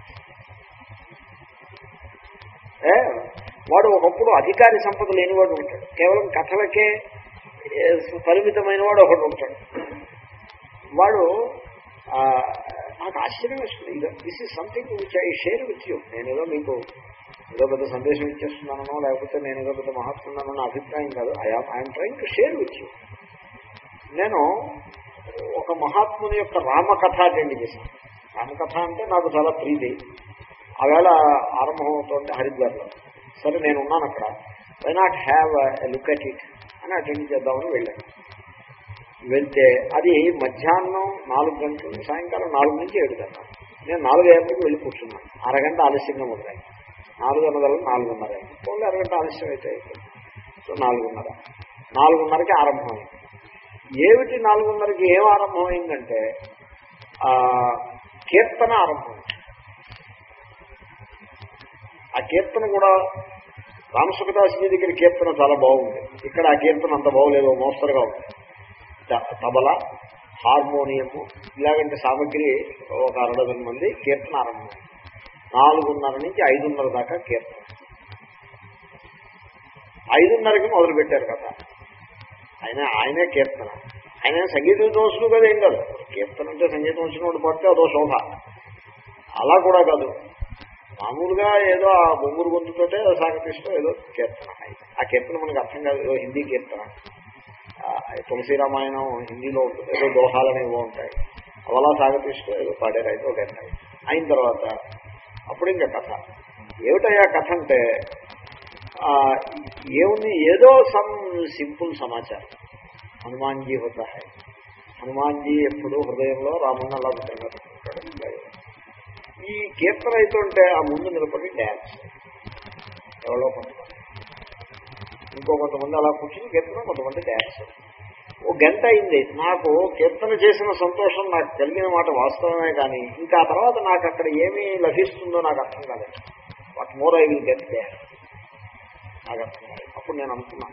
ఏ? వాడు ఒకప్పుడు అధికారి సంపద లేనివాడు ఉంటాడు కేవలం కథలకే ఏ, పరిమితమైన వాడు ఒకడు ఉంటాడు వాడు ఆ, నాకు ఆశ్చర్యం వేస్తుంది ఇక this is something which I share with you నేను ఏదో మీకు ఏదో పెద్ద సందేశం ఇచ్చేస్తున్నానో లేకపోతే నేను ఏదో పెద్ద మహాత్మున్నానో నా అభిప్రాయం కాదు I'm I'm trying to share with you నేను ఒక మహాత్ముని యొక్క రామకథ అటెండ్ చేశాను రామకథ అంటే నాకు చాలా ప్రీతి ఆవేళ ఆరంభం అవుతుంది హరిద్వార్లో సరే నేను ఉన్నాను అక్కడ why not have look at it అని అటెండ్ చేద్దామని వెళ్ళాను వెళ్తే అది మధ్యాహ్నం నాలుగు గంటలు సాయంకాలం నాలుగు నుంచి ఏడు గంటలు నేను నాలుగు గంటలకు వెళ్ళి కూర్చున్నాను అరగంట ఆలస్యంగా మొదలైంది నాలుగున్నర నాలుగున్నర అయింది పోలే అరగంట ఆలస్యం అయితే అయిపోయింది సో నాలుగున్నర నాలుగున్నరకి ఆరంభమైంది ఏమిటి నాలుగున్నరకి ఏం ఆరంభమైందంటే ఆ, కీర్తన ఆరంభమైంది ఆ కీర్తన కూడా రామసుఖదాసి దగ్గర కీర్తన చాలా బాగుంది ఇక్కడ ఆ కీర్తన అంత బాగోలేదు మోస్తరుగా ఉంది త- తబల హార్మోనియము ఇలాగంటి సామగ్రి ఒక అరడజన్ మంది కీర్తన ఆరంభం నాలుగున్నర నుంచి ఐదున్నర దాకా కీర్తన ఐదున్నరకి మొదలు పెట్టారు కదా ఆయన ఆయనే కీర్తన ఆయన సంగీతం దోషులు కదా ఏం కాదు కీర్తన అంటే సంగీతం వచ్చిన వాడు పడితే అదో శోభ అలా కూడా కాదు మామూలుగా ఏదో ఆ బొమ్మూరు గొంతుతోటే సాగతిస్తూ ఏదో కీర్తన ఆ కీర్తన మనకు అర్థం కాదు ఏదో హిందీ కీర్తన ఆ, తులసి రామాయణం హిందీలో ఉంటుంది ఏదో దోహాలని ఏవో ఉంటాయి అవలా సాగతిస్తూ ఏదో పాడారు అయితే ఒక గంట అయిన తర్వాత అప్పుడు ఇంకా కథ ఏమిటయ్యా కథ అంటే ఆ, ఏముంది ఏదో సమ్ సింపుల్ సమాచారం హనుమాన్జీ హోతా హై హనుమాన్జీ ఎప్పుడు హృదయంలో రాముని అలా విధంగా పెట్టుకుంటాడు ఈ కీర్తన అవుతుంటే ఆ ముందు నిలబడి డ్యాన్స్ ఎవరో కొంతమంది ఇంకో కొంతమంది అలా కూర్చుని కీర్తన కొంతమంది డ్యాన్స్ ఓ గంట అయింది నాకు కీర్తన చేసిన సంతోషం నాకు కలిగిన మాట వాస్తవమే కానీ ఇంకా ఆ తర్వాత నాకు అక్కడ ఏమి లభిస్తుందో నాకు అర్థం కాలేదు what more I will get they నాకు అర్థమైంది అప్పుడు నేను అనుకున్నాను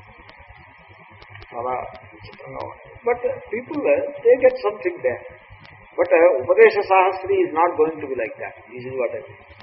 చాలా విచిత్రంగా ఉంది but people they get something they but Upadesa Sahasri is not going to be like that is is what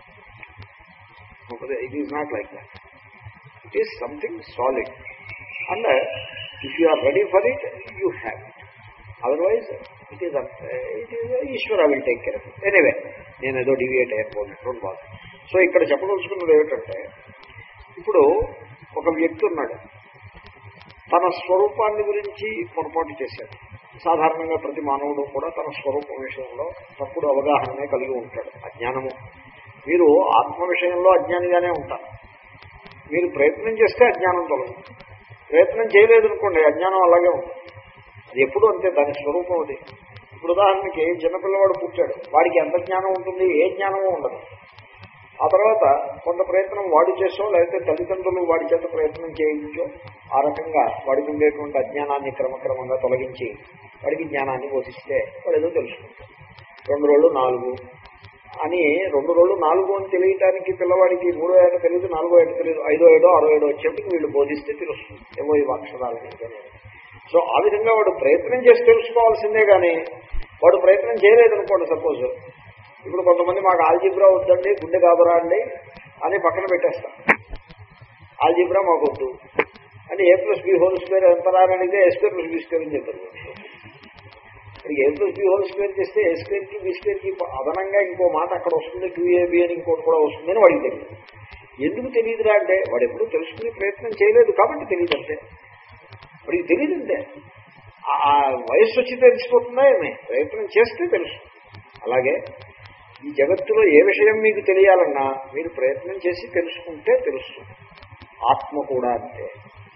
it is not like that it is something solid and if you are ready for it you have it otherwise it is it is Ishvara will take care of it anyway నేను ఏదో deviate అయిపోయినటువంటి బాధ so ఇక్కడ చెప్పదలుచుకున్నది ఏమిటంటే ఇప్పుడు ఒక వ్యక్తి ఉన్నాడు తన స్వరూపాన్ని గురించి పొరపాటు చేశాడు సాధారణంగా ప్రతి మానవుడు కూడా తన స్వరూపం విషయంలో తప్పుడు అవగాహననే కలిగి ఉంటాడు అజ్ఞానము మీరు ఆత్మ విషయంలో అజ్ఞానిగానే ఉంటారు మీరు ప్రయత్నం చేస్తే అజ్ఞానం తొలగు ప్రయత్నం చేయలేదనుకోండి అజ్ఞానం అలాగే ఉంటుంది అది ఎప్పుడు అంతే దాని స్వరూపం అది ఇప్పుడు ఉదాహరణకి చిన్నపిల్లవాడు పుట్టాడు వాడికి ఎంత జ్ఞానం ఉంటుంది ఏ జ్ఞానమూ ఉండదు ఆ తర్వాత కొంత ప్రయత్నం వాడు చేసో లేకపోతే తల్లిదండ్రులు వాడి చేత ప్రయత్నం చేయించో ఆ రకంగా వాడికి ఉండేటువంటి అజ్ఞానాన్ని క్రమక్రమంగా తొలగించి వాడికి జ్ఞానాన్ని బోధిస్తే వాడు ఏదో తెలుసుకుంటాడు రెండు రోజులు నాలుగు అని రెండు రోజులు నాలుగు అని తెలియటానికి పిల్లవాడికి మూడో ఏట తెలియదు నాలుగో ఏట తెలియదు ఐదో ఏడో ఆరో ఏడో వచ్చేప్పటికి వీళ్ళు బోధిస్తే తెలుస్తుంది ఏమో ఈ అక్షరాలు అనేది సో ఆ విధంగా వాడు ప్రయత్నం చేసి తెలుసుకోవాల్సిందే కానీ వాడు ప్రయత్నం చేయలేదనుకోండి సపోజ్ ఇప్పుడు కొంతమంది మాకు ఆల్జిబ్రా వద్దండి గుండె కాబరా అండి అని పక్కన పెట్టేస్తాం ఆల్జిబ్రా మాకు వద్దు అని A plus B whole square ఎంత రానడిగితే A square plus B square అని చెప్పారు మరి A plus B whole square చేస్తే ఏ స్క్వేర్కి బి స్క్వేర్కి అదనంగా ఇంకో మాట అక్కడ వస్తుంది క్యూఏబి అని ఇంకోటి కూడా వస్తుందని వాడికి తెలియదు ఎందుకు తెలియదురా అంటే వాడు ఎప్పుడు తెలుసుకునే ప్రయత్నం చేయలేదు కాబట్టి తెలియదు అంతే వాడికి తెలియదు అంతే ఆ వయస్సు వచ్చి తెలిసిపోతుందా ఏమే ప్రయత్నం చేస్తే తెలుసు అలాగే ఈ జగత్తులో ఏ విషయం మీకు తెలియాలన్నా మీరు ప్రయత్నం చేసి తెలుసుకుంటే తెలుస్తుంది ఆత్మ కూడా అంతే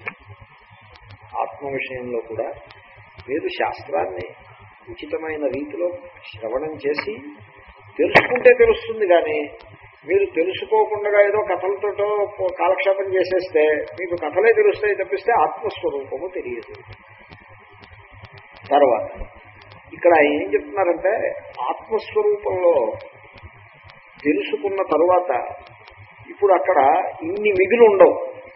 ఆత్మ విషయంలో కూడా మీరు శాస్త్రాన్ని ఉచితమైన రీతిలో శ్రవణం చేసి తెలుసుకుంటే తెలుస్తుంది కానీ మీరు తెలుసుకోకుండా ఏదో కథలతోటో కాలక్షేపం చేసేస్తే మీకు కథలే తెలుస్తాయి తప్పిస్తే ఆత్మస్వరూపము తెలియదు తర్వాత ఇక్కడ ఏం చెప్తున్నారంటే ఆత్మస్వరూపంలో తెలుసుకున్న తరువాత ఇప్పుడు అక్కడ ఇన్ని మిగిలి ఉండవు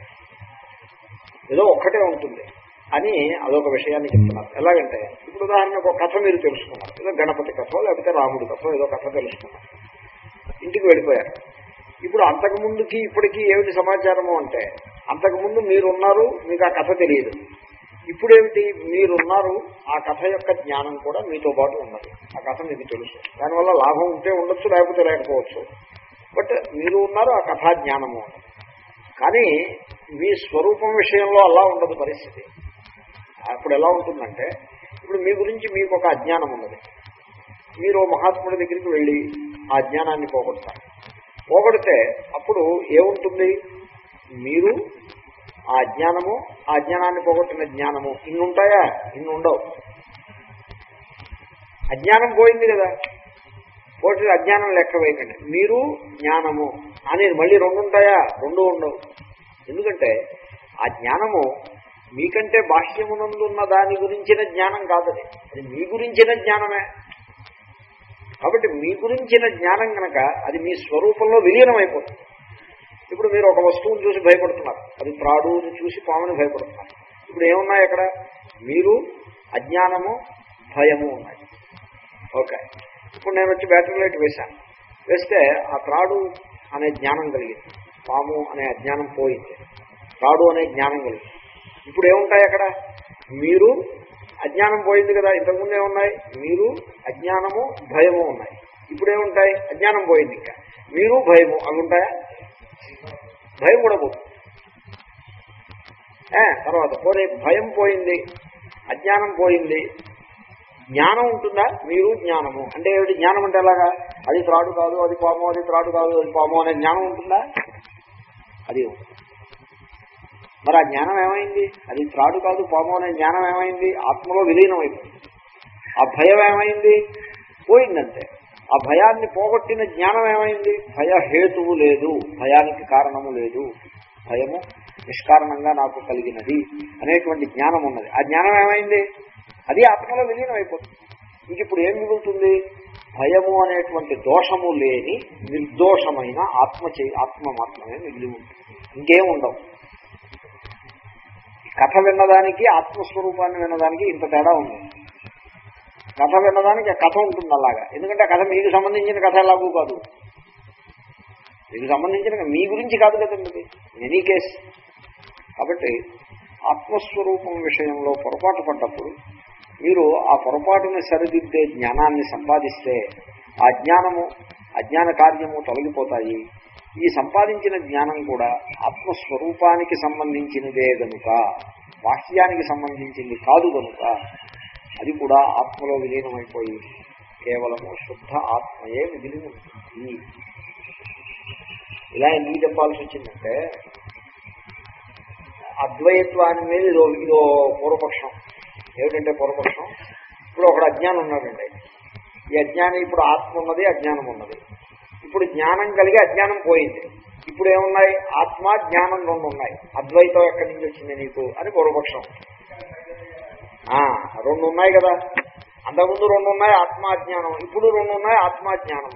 ఏదో ఒక్కటే ఉంటుంది అని అదొక విషయాన్ని చెప్తున్నారు ఎలాగంటే ఇప్పుడు ఉదాహరణకు ఒక కథ మీరు తెలుసుకున్నారు ఏదో గణపతి కథ లేకపోతే రాముడి కథ ఏదో కథ తెలుసుకున్నారు ఇంటికి వెళ్ళిపోయారు ఇప్పుడు అంతకుముందుకి ఇప్పటికీ ఏమిటి సమాచారము అంటే అంతకుముందు మీరున్నారు మీకు ఆ కథ తెలియదు ఇప్పుడేమిటి మీరున్నారు ఆ కథ యొక్క జ్ఞానం కూడా మీతో పాటు ఉన్నది ఆ కథ మీకు తెలుసు దానివల్ల లాభం ఉంటే ఉండొచ్చు లేకపోతే లేకపోవచ్చు బట్ మీరు ఉన్నారు ఆ కథా జ్ఞానము ఉన్నది కానీ మీ స్వరూపం విషయంలో అలా ఉండదు పరిస్థితి అప్పుడు ఎలా ఉంటుందంటే ఇప్పుడు మీ గురించి మీకు ఒక అజ్ఞానం ఉన్నది మీరు మహాత్ముడి దగ్గరికి వెళ్ళి ఆ జ్ఞానాన్ని పోగొడతారు పోగొడితే అప్పుడు ఏముంటుంది మీరు ఆ జ్ఞానము ఆ జ్ఞానాన్ని పోగొట్టిన జ్ఞానము ఇన్ని ఉంటాయా ఇన్ని ఉండవు అజ్ఞానం పోయింది కదా పోటీ అజ్ఞానం లెక్క వేయకండి మీరు జ్ఞానము అనేది మళ్ళీ రెండు ఉంటాయా రెండు ఉండవు ఎందుకంటే ఆ జ్ఞానము మీకంటే బాహ్యమునందున్న దాని గురించిన జ్ఞానం కాదది అది మీ గురించిన జ్ఞానమే కాబట్టి మీ గురించిన జ్ఞానం కనుక అది మీ స్వరూపంలో విలీనం అయిపోతుంది ఇప్పుడు మీరు ఒక వస్తువును చూసి భయపడుతున్నారు అది త్రాడుని చూసి పాముని భయపడుతున్నారు ఇప్పుడు ఏమున్నాయి అక్కడ మీరు అజ్ఞానము భయము ఉన్నాయి ఓకే ఇప్పుడు నేను వచ్చి బ్యాటరీ లైట్ వేశాను వేస్తే ఆ త్రాడు అనే జ్ఞానం కలిగింది పాము అనే అజ్ఞానం పోయింది త్రాడు అనే జ్ఞానం కలిగింది ఇప్పుడు ఏముంటాయి అక్కడ మీరు అజ్ఞానం పోయింది కదా ఇంతకుముందు ఏమున్నాయి మీరు అజ్ఞానము భయము ఉన్నాయి ఇప్పుడు ఏముంటాయి అజ్ఞానం పోయింది ఇంకా మీరు భయము అవి ఉంటాయా భయం కూడా పోతుంది తర్వాత పోనీ భయం పోయింది అజ్ఞానం పోయింది జ్ఞానం ఉంటుందా మీరు జ్ఞానము అంటే ఏమిటి జ్ఞానం అంటే ఎలాగా అది త్రాడు కాదు అది పాము అది త్రాడు కాదు అది పాము అనే జ్ఞానం ఉంటుందా అది మరి ఆ జ్ఞానం ఏమైంది అది త్రాడు కాదు పాము అనే జ్ఞానం ఏమైంది ఆత్మలో విలీనం అయిపోయింది ఆ భయం ఏమైంది పోయిందంటే ఆ భయాన్ని పోగొట్టిన జ్ఞానం ఏమైంది భయ హేతువు లేదు భయానికి కారణము లేదు భయము నిష్కారణంగా నాకు కలిగినది అనేటువంటి జ్ఞానం ఉన్నది ఆ జ్ఞానం ఏమైంది అది ఆత్మలో విలీనం అయిపోతుంది ఇంక ఇప్పుడు ఏం మిగులుతుంది భయము అనేటువంటి దోషము లేని నిర్దోషమైన ఆత్మ చే ఆత్మ మాత్రమే మిగిలి ఉంటుంది ఇంకేం ఉండవు కథ విన్నదానికి ఆత్మస్వరూపాన్ని విన్నదానికి ఇంత తేడా ఉంది కథ విన్నదానికి ఆ కథ ఉంటుంది అలాగా ఎందుకంటే ఆ కథ మీకు సంబంధించిన కథ ఎలాగూ కాదు మీకు సంబంధించిన మీ గురించి కాదు కదండి ఎనీ కేస్ కాబట్టి ఆత్మస్వరూపం విషయంలో పొరపాటు పడ్డప్పుడు మీరు ఆ పొరపాటుని సరిదిద్దే జ్ఞానాన్ని సంపాదిస్తే ఆ జ్ఞానము అజ్ఞాన కార్యము తొలగిపోతాయి ఈ సంపాదించిన జ్ఞానం కూడా ఆత్మస్వరూపానికి సంబంధించినదే గనుక బాహ్యానికి సంబంధించింది కాదు గనుక అది కూడా ఆత్మలో విలీనమైపోయి కేవలము శుద్ధ ఆత్మయే మిగిలి ఉంటుంది ఇలా ఎందుకు చెప్పాల్సి వచ్చిందంటే అద్వైత్వాన్ని మీద ఇదో ఇదో పూర్వపక్షం ఏమిటంటే పూర్వపక్షం ఇప్పుడు ఒకడు అజ్ఞానం ఉన్నాడండి ఈ అజ్ఞానం ఇప్పుడు ఆత్మ ఉన్నది అజ్ఞానం ఉన్నది ఇప్పుడు జ్ఞానం కలిగి అజ్ఞానం పోయింది ఇప్పుడు ఏమున్నాయి ఆత్మ జ్ఞానం రెండు ఉన్నాయి అద్వైతం ఎక్కడి నుంచి వచ్చింది నీకు అని పూర్వపక్షం ఆ, రెండు ఉన్నాయి కదా అంతకుముందు రెండు ఉన్నాయి ఆత్మాజ్ఞానం ఇప్పుడు రెండు ఉన్నాయి ఆత్మాజ్ఞానం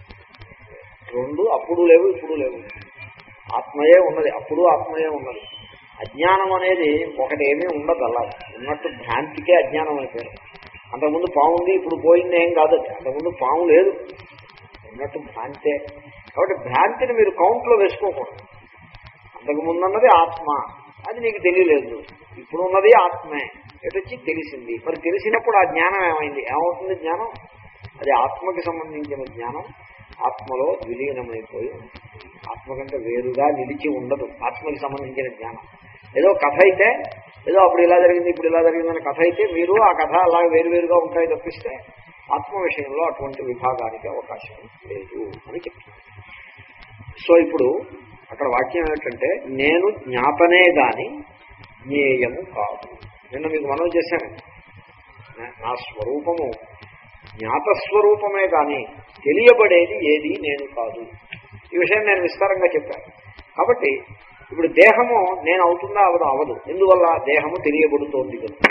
రెండు అప్పుడు లేవు ఇప్పుడు లేవు ఆత్మయే ఉన్నది అప్పుడు ఆత్మయే ఉన్నది అజ్ఞానం అనేది ఒకటి ఏమీ ఉండదు అలా ఉన్నట్టు భ్రాంతికే అజ్ఞానం అయిపోయింది అంతకుముందు పాము ఉంది ఇప్పుడు పోయింది ఏం కాదు అది అంతకుముందు పాము లేదు ఉన్నట్టు భ్రాంతే కాబట్టి భ్రాంతిని మీరు కౌంట్లో వేసుకోకూడదు అంతకుముందు అన్నది ఆత్మ అది నీకు తెలియలేదు ఇప్పుడు ఉన్నది ఆత్మే ఎటొచ్చి తెలిసింది మరి తెలిసినప్పుడు ఆ జ్ఞానం ఏమైంది ఏమవుతుంది జ్ఞానం అది ఆత్మకి సంబంధించిన జ్ఞానం ఆత్మలో విలీనమైపోయి ఉంటుంది. ఆత్మ కంటే వేరుగా నిలిచి ఉండదు ఆత్మకి సంబంధించిన జ్ఞానం ఏదో కథ అయితే ఏదో అప్పుడు ఇలా జరిగింది ఇప్పుడు ఇలా జరిగిందని కథ అయితే మీరు ఆ కథ అలా వేరువేరుగా ఉంటాయి తప్పిస్తే ఆత్మ విషయంలో అటువంటి విభాగానికి అవకాశం లేదు అని చెప్తున్నారు సో ఇప్పుడు అక్కడ వాక్యం ఏమిటంటే నేను జ్ఞాపనే గాని జ్ఞేయము కాదు నిన్న మీకు మనం చేశాను నా- నా స్వరూపము జ్ఞాతస్వరూపమే కానీ తెలియబడేది ఏది నేను కాదు ఈ విషయం నేను విస్తారంగా చెప్పాను కాబట్టి ఇప్పుడు దేహము నేను అవుతుందా అవదు అవదు ఎందువల్ల దేహము తెలియబడుతోంది కనుక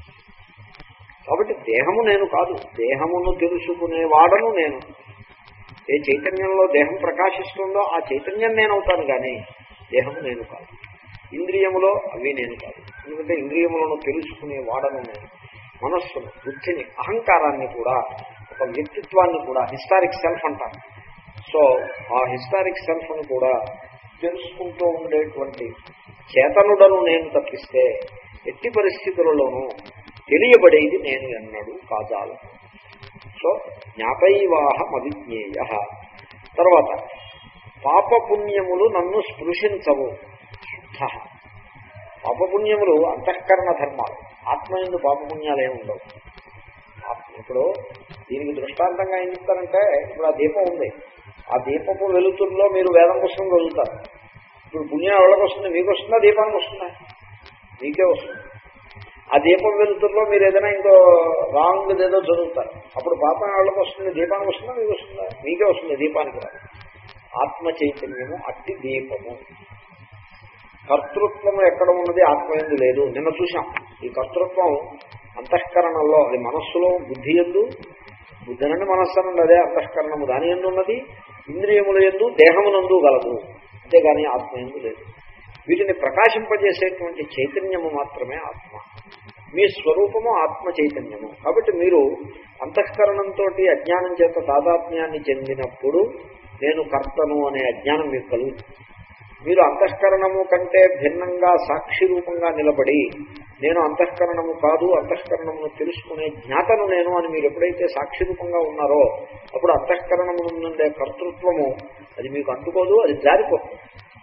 కాబట్టి దేహము నేను కాదు దేహమును తెలుసుకునేవాడను నేను ఏ చైతన్యంలో దేహం ప్రకాశిస్తుందో ఆ చైతన్యం నేను అవుతాను కానీ దేహము నేను కాదు ఇంద్రియములో అవి నేను కాదు ఎందుకంటే ఇంద్రియములను తెలుసుకునే వాడను నేను మనస్సును బుద్ధిని అహంకారాన్ని కూడా ఒక వ్యక్తిత్వాన్ని కూడా హిస్టారిక్ సెల్ఫ్ అంటారు సో ఆ హిస్టారిక్ సెల్ఫ్ను కూడా తెలుసుకుంటూ ఉండేటువంటి చేతనుడను నేను తప్పిస్తే ఎట్టి పరిస్థితులలోనూ తెలియబడేది నేను ఎన్నడూ కాజాలను సో జ్ఞాతైవాహం అవిజ్ఞేయ తర్వాత పాపపుణ్యములు నన్ను స్పృశించవు శుద్ధ పాపపుణ్యములు అంతఃకరణ ధర్మాలు ఆత్మయందు పాపపుణ్యాలు ఏమి ఉండవు ఆత్మ- ఇప్పుడు దీనికి దృష్టాంతంగా ఏం చెప్తారంటే ఇప్పుడు ఆ దీపం ఉంది ఆ దీపపు వెలుతుల్లో మీరు వేదం పుస్తకం చదువుతారు ఇప్పుడు పుణ్యం ఎవరికి వస్తుంది మీకు వస్తుందా దీపానికి వస్తుందా మీకే వస్తుంది ఆ దీపం వెలుతుల్లో మీరు ఏదైనా ఇంకో రాంగ్ ఏదో చదువుతారు అప్పుడు పాపం ఎవరికి వస్తుంది దీపానికి వస్తుందా మీకు వస్తుందా మీకే వస్తుంది దీపానికి రాదు ఆత్మ చైతన్యము అట్టి దీపము కర్తృత్వం ఎక్కడ ఉన్నది ఆత్మయందు లేదు నిన్న చూసాం ఈ కర్తృత్వం అంతఃకరణలో అది మనస్సులో బుద్ధి ఎందు బుద్ధి నుండి మనస్సు నుండి అదే అంతఃకరణము దాని ఎందు ఉన్నది ఇంద్రియముల ఎందు దేహమునందు గలదు అంతేగాని ఆత్మ ఎందు లేదు వీటిని ప్రకాశింపజేసేటువంటి చైతన్యము మాత్రమే ఆత్మ మీ స్వరూపము ఆత్మ చైతన్యము కాబట్టి మీరు అంతఃకరణంతో అజ్ఞానం చేత తాదాత్మ్యాన్ని చెందినప్పుడు నేను కర్తను అనే అజ్ఞానం మీకు కలుగుతుంది మీరు అంతఃకరణము కంటే భిన్నంగా సాక్షి రూపంగా నిలబడి నేను అంతఃకరణము కాదు అంతఃకరణమును తెలుసుకునే జ్ఞాతను నేను అని మీరు ఎప్పుడైతే సాక్షి రూపంగా ఉన్నారో అప్పుడు అంతఃకరణము నుండే కర్తృత్వము అది మీకు అంటుకోదు అది జారిపోతుంది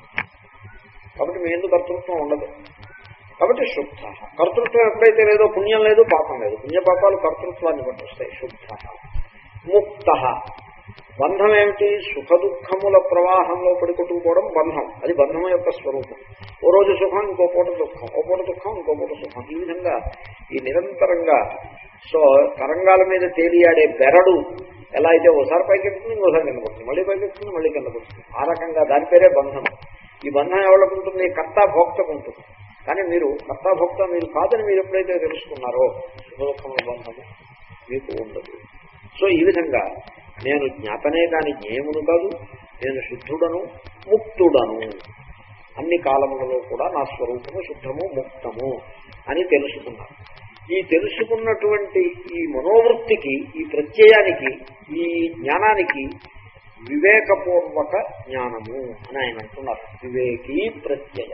కాబట్టి మీ ఎందుకు కర్తృత్వం ఉండదు కాబట్టి శుద్ధ కర్తృత్వం ఎప్పుడైతే లేదో పుణ్యం లేదు పాపం లేదు పుణ్యపాపాలు కర్తృత్వాన్ని బట్టి వస్తాయి శుద్ధ ముక్త బంధం ఏమిటి సుఖ దుఃఖముల ప్రవాహంలో పడి కొట్టుకుపోవడం బంధం అది బంధం యొక్క స్వరూపం ఓ రోజు సుఖం ఇంకో పూట దుఃఖం ఓ పూట దుఃఖం ఇంకో పూట సుఖం ఈ విధంగా ఈ నిరంతరంగా సో తరంగాల మీద తేలియాడే బెరడు ఎలా అయితే ఓసారి పైకెక్కుతుంది ఇంకోసారి కింద పడుతుంది మళ్ళీ పైకెక్కుతుంది మళ్ళీ కింద పడుతుంది ఆ రకంగా దాని పేరే బంధం ఈ బంధం ఎవరికి ఉంటుంది కర్త భోక్తకు ఉంటుంది కానీ మీరు కర్త భోక్త మీరు కాదని మీరు ఎప్పుడైతే తెలుసుకున్నారో సుఖ దుఃఖముల బంధము మీకు ఉండదు సో ఈ విధంగా నేను జ్ఞాతనే కాని జ్ఞేయమును కాదు నేను శుద్ధుడను ముక్తుడను అన్ని కాలములలో కూడా నా స్వరూపము శుద్ధము ముక్తము అని తెలుసుకున్నాను ఈ తెలుసుకున్నటువంటి ఈ మనోవృత్తికి ఈ ప్రత్యయానికి ఈ జ్ఞానానికి వివేకపూర్వక జ్ఞానము అని ఆయన అంటున్నారు వివేకీ ప్రత్యయ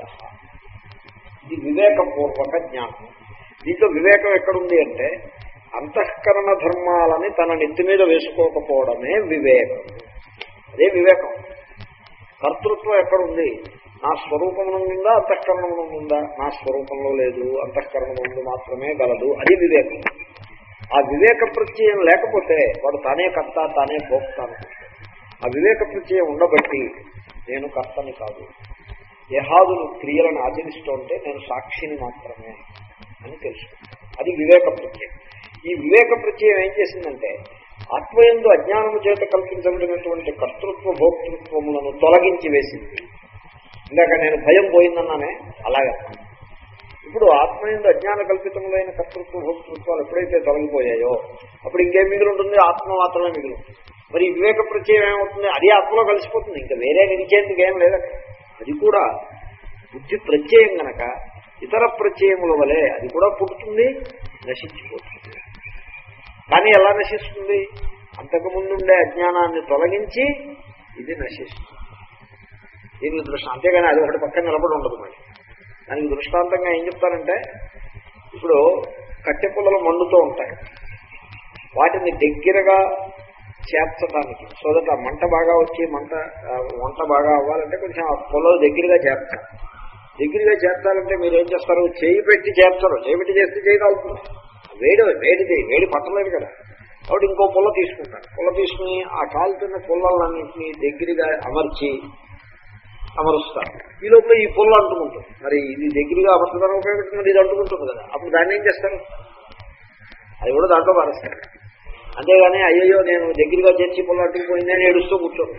ఇది వివేకపూర్వక జ్ఞానం దీంట్లో వివేకం ఎక్కడుంది అంటే అంతఃకరణ ధర్మాలని తన నెత్తి మీద వేసుకోకపోవడమే వివేకం అదే వివేకం కర్తృత్వం ఎక్కడుంది నా స్వరూపమున ఉందా అంతఃకరణమున ఉందా నా స్వరూపంలో లేదు అంతఃకరణముందు మాత్రమే గలదు అది వివేకం ఆ వివేక ప్రత్యయం లేకపోతే వాడు తానే కర్త తానే భోక్త అనుకుంటాడు ఆ వివేక ప్రత్యయం ఉండబట్టి నేను కర్తని కాదు దేహాదులు క్రియలను ఆచరిస్తుంటే నేను సాక్షిని మాత్రమే అని తెలుసుకుంటాను అది వివేక ప్రత్యయం ఈ వివేక ప్రత్యయం ఏం చేసిందంటే ఆత్మయందు అజ్ఞానము చేత కల్పించబడినటువంటి కర్తృత్వ భోక్తృత్వములను తొలగించి వేసింది ఇందాక నేను భయం పోయిందన్నానే అలాగే ఇప్పుడు ఆత్మయందు అజ్ఞాన కల్పితములైన కర్తృత్వ భోక్తృత్వాలు ఎప్పుడైతే తొలగిపోయాయో అప్పుడు ఇంకేం మిగిలి ఉంటుంది ఆత్మ మాత్రమే మిగిలి మరి ఈ వివేక ప్రత్యయం ఏమవుతుంది అది ఆత్మలో కలిసిపోతుంది ఇంకా వేరే నిలిచేందుకు ఏం లేదు అది కూడా బుద్ధి ప్రత్యయం గనక ఇతర ప్రత్యయముల వలె అది కూడా పుట్టుతుంది నశించిపోతుంది కానీ ఎలా నశిస్తుంది అంతకుముందుండే అజ్ఞానాన్ని తొలగించి ఇది నశిస్తుంది దీనికి దృష్టి అంతేగాని అది ఒకటి పక్కన నిలబడి ఉండదు మరి దానికి దృష్టాంతంగా ఏం చెప్తారంటే ఇప్పుడు కట్టె పుల్లలు మండుతూ ఉంటాయి వాటిని దగ్గరగా చేర్చడానికి సో దట్ ఆ మంట బాగా వచ్చి మంట ఆ, వంట బాగా అవ్వాలంటే కొంచెం ఆ పొలం దగ్గరగా చేర్చాలి దగ్గరగా చేర్చాలంటే మీరు ఏం చేస్తారు చేయి పెట్టి చేర్చరు చేయి పెట్టి చేస్తే చేయి కాలుతుంది వేడి వేడిది వేడి పట్టలేదు కదా కాబట్టి ఇంకో పుల్ల తీసుకుంటారు పుల్ల తీసుకుని ఆ కాలుతున్న పుల్లలన్నింటినీ దగ్గరగా అమర్చి అమరుస్తారు ఈ లోపల ఈ పుల్ల అంటుకుంటుంది మరి ఇది దగ్గరగా అమర్చడానికి ఉపయోగపడుతుంది ఇది అంటుకుంటుంది కదా అప్పుడు దాన్ని ఏం చేస్తారు అది కూడా దాంట్లో పారేస్తారు అంతేగాని అయ్యయ్యో నేను దగ్గరగా చేర్చి పుల్ల అంటుకుపోయిందని ఏడుస్తూ కూర్చోను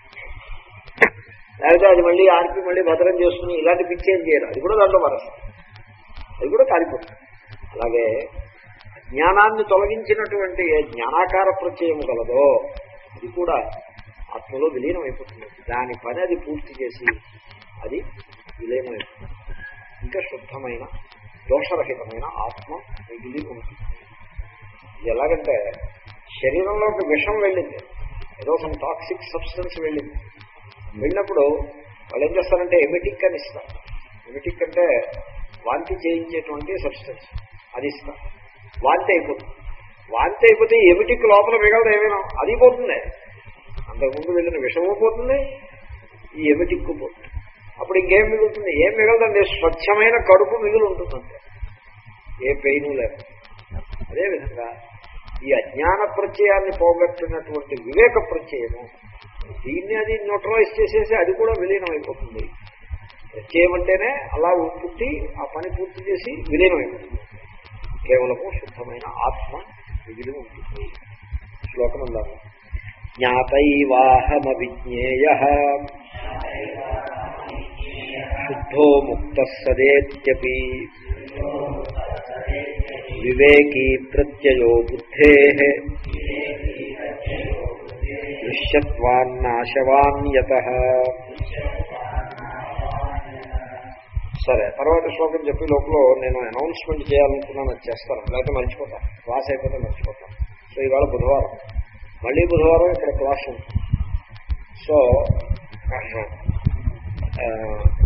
లేకపోతే అది మళ్ళీ ఆర్పి మళ్ళీ భద్రం చేసుకుని ఇలాంటి పిచ్చి ఏం చేయరు అది కూడా దాంట్లో పారేస్తారు అది కూడా కాలిపోతుంది అలాగే జ్ఞానాన్ని తొలగించినటువంటి ఏ జ్ఞానాకార ప్రత్యయము కలదో అది కూడా ఆత్మలో విలీనం అయిపోతుంది దాని పని అది పూర్తి చేసి అది విలీనం అయిపోతుంది ఇంకా శుద్ధమైన దోషరహితమైన ఆత్మ మిగిలి ఉంటుంది ఇది ఎలాగంటే శరీరంలోకి విషం వెళ్ళింది ఏదో సమ్ టాక్సిక్ సబ్స్టెన్స్ వెళ్ళింది వెళ్ళినప్పుడు వాళ్ళు ఏం చేస్తారంటే ఎమిటిక్ అని ఇస్తారు ఎమిటిక్ అంటే వాంతి చేయించేటువంటి సబ్స్టెన్స్ అది ఇస్తారు వాంతి అయిపోతుంది వాంతి అయిపోతే ఎమిటిక్ లోపల మిగలదు ఏమైనా అది పోతుంది అంతకుముందు వెళ్ళిన విషము పోతుంది ఈ ఎమిటిక్ పోతుంది అప్పుడు ఇంకేం మిగులుతుంది ఏం మిగలదండి స్వచ్ఛమైన కడుపు మిగిలి ఉంటుందంటే ఏ పెయిన్ లేదు అదేవిధంగా ఈ అజ్ఞాన ప్రత్యయాన్ని పోగొట్టినటువంటి వివేక ప్రత్యయము దీన్ని అది న్యూట్రలైజ్ చేసేసి అది కూడా విలీనం అయిపోతుంది ప్రత్యయం అంటేనే అలా పుట్టి ఆ పని పూర్తి చేసి విలీనం అయిపోతుంది కేవలము శుద్ధమైన ఆత్మ మిగిలి ఉంటుంది శ్లోకం అందాము జ్ఞాతైవాహమ విజ్ఞేయ శుద్ధో ముక్త సదేత్యపి వివేకీ ప్రత్యయో బుద్ధే దృశ్యత్వాన్నాశవాన్యత సరే తర్వాత శ్లోకం చెప్పే లోపల నేను అనౌన్స్మెంట్ చేయాలనుకున్నాను అది చేస్తాను లేకపోతే మర్చిపోతాను క్లాస్ అయిపోతే మర్చిపోతాను సో ఇవాళ బుధవారం మళ్ళీ బుధవారం ఇక్కడ క్లాస్ ఉంటుంది సో ఆ,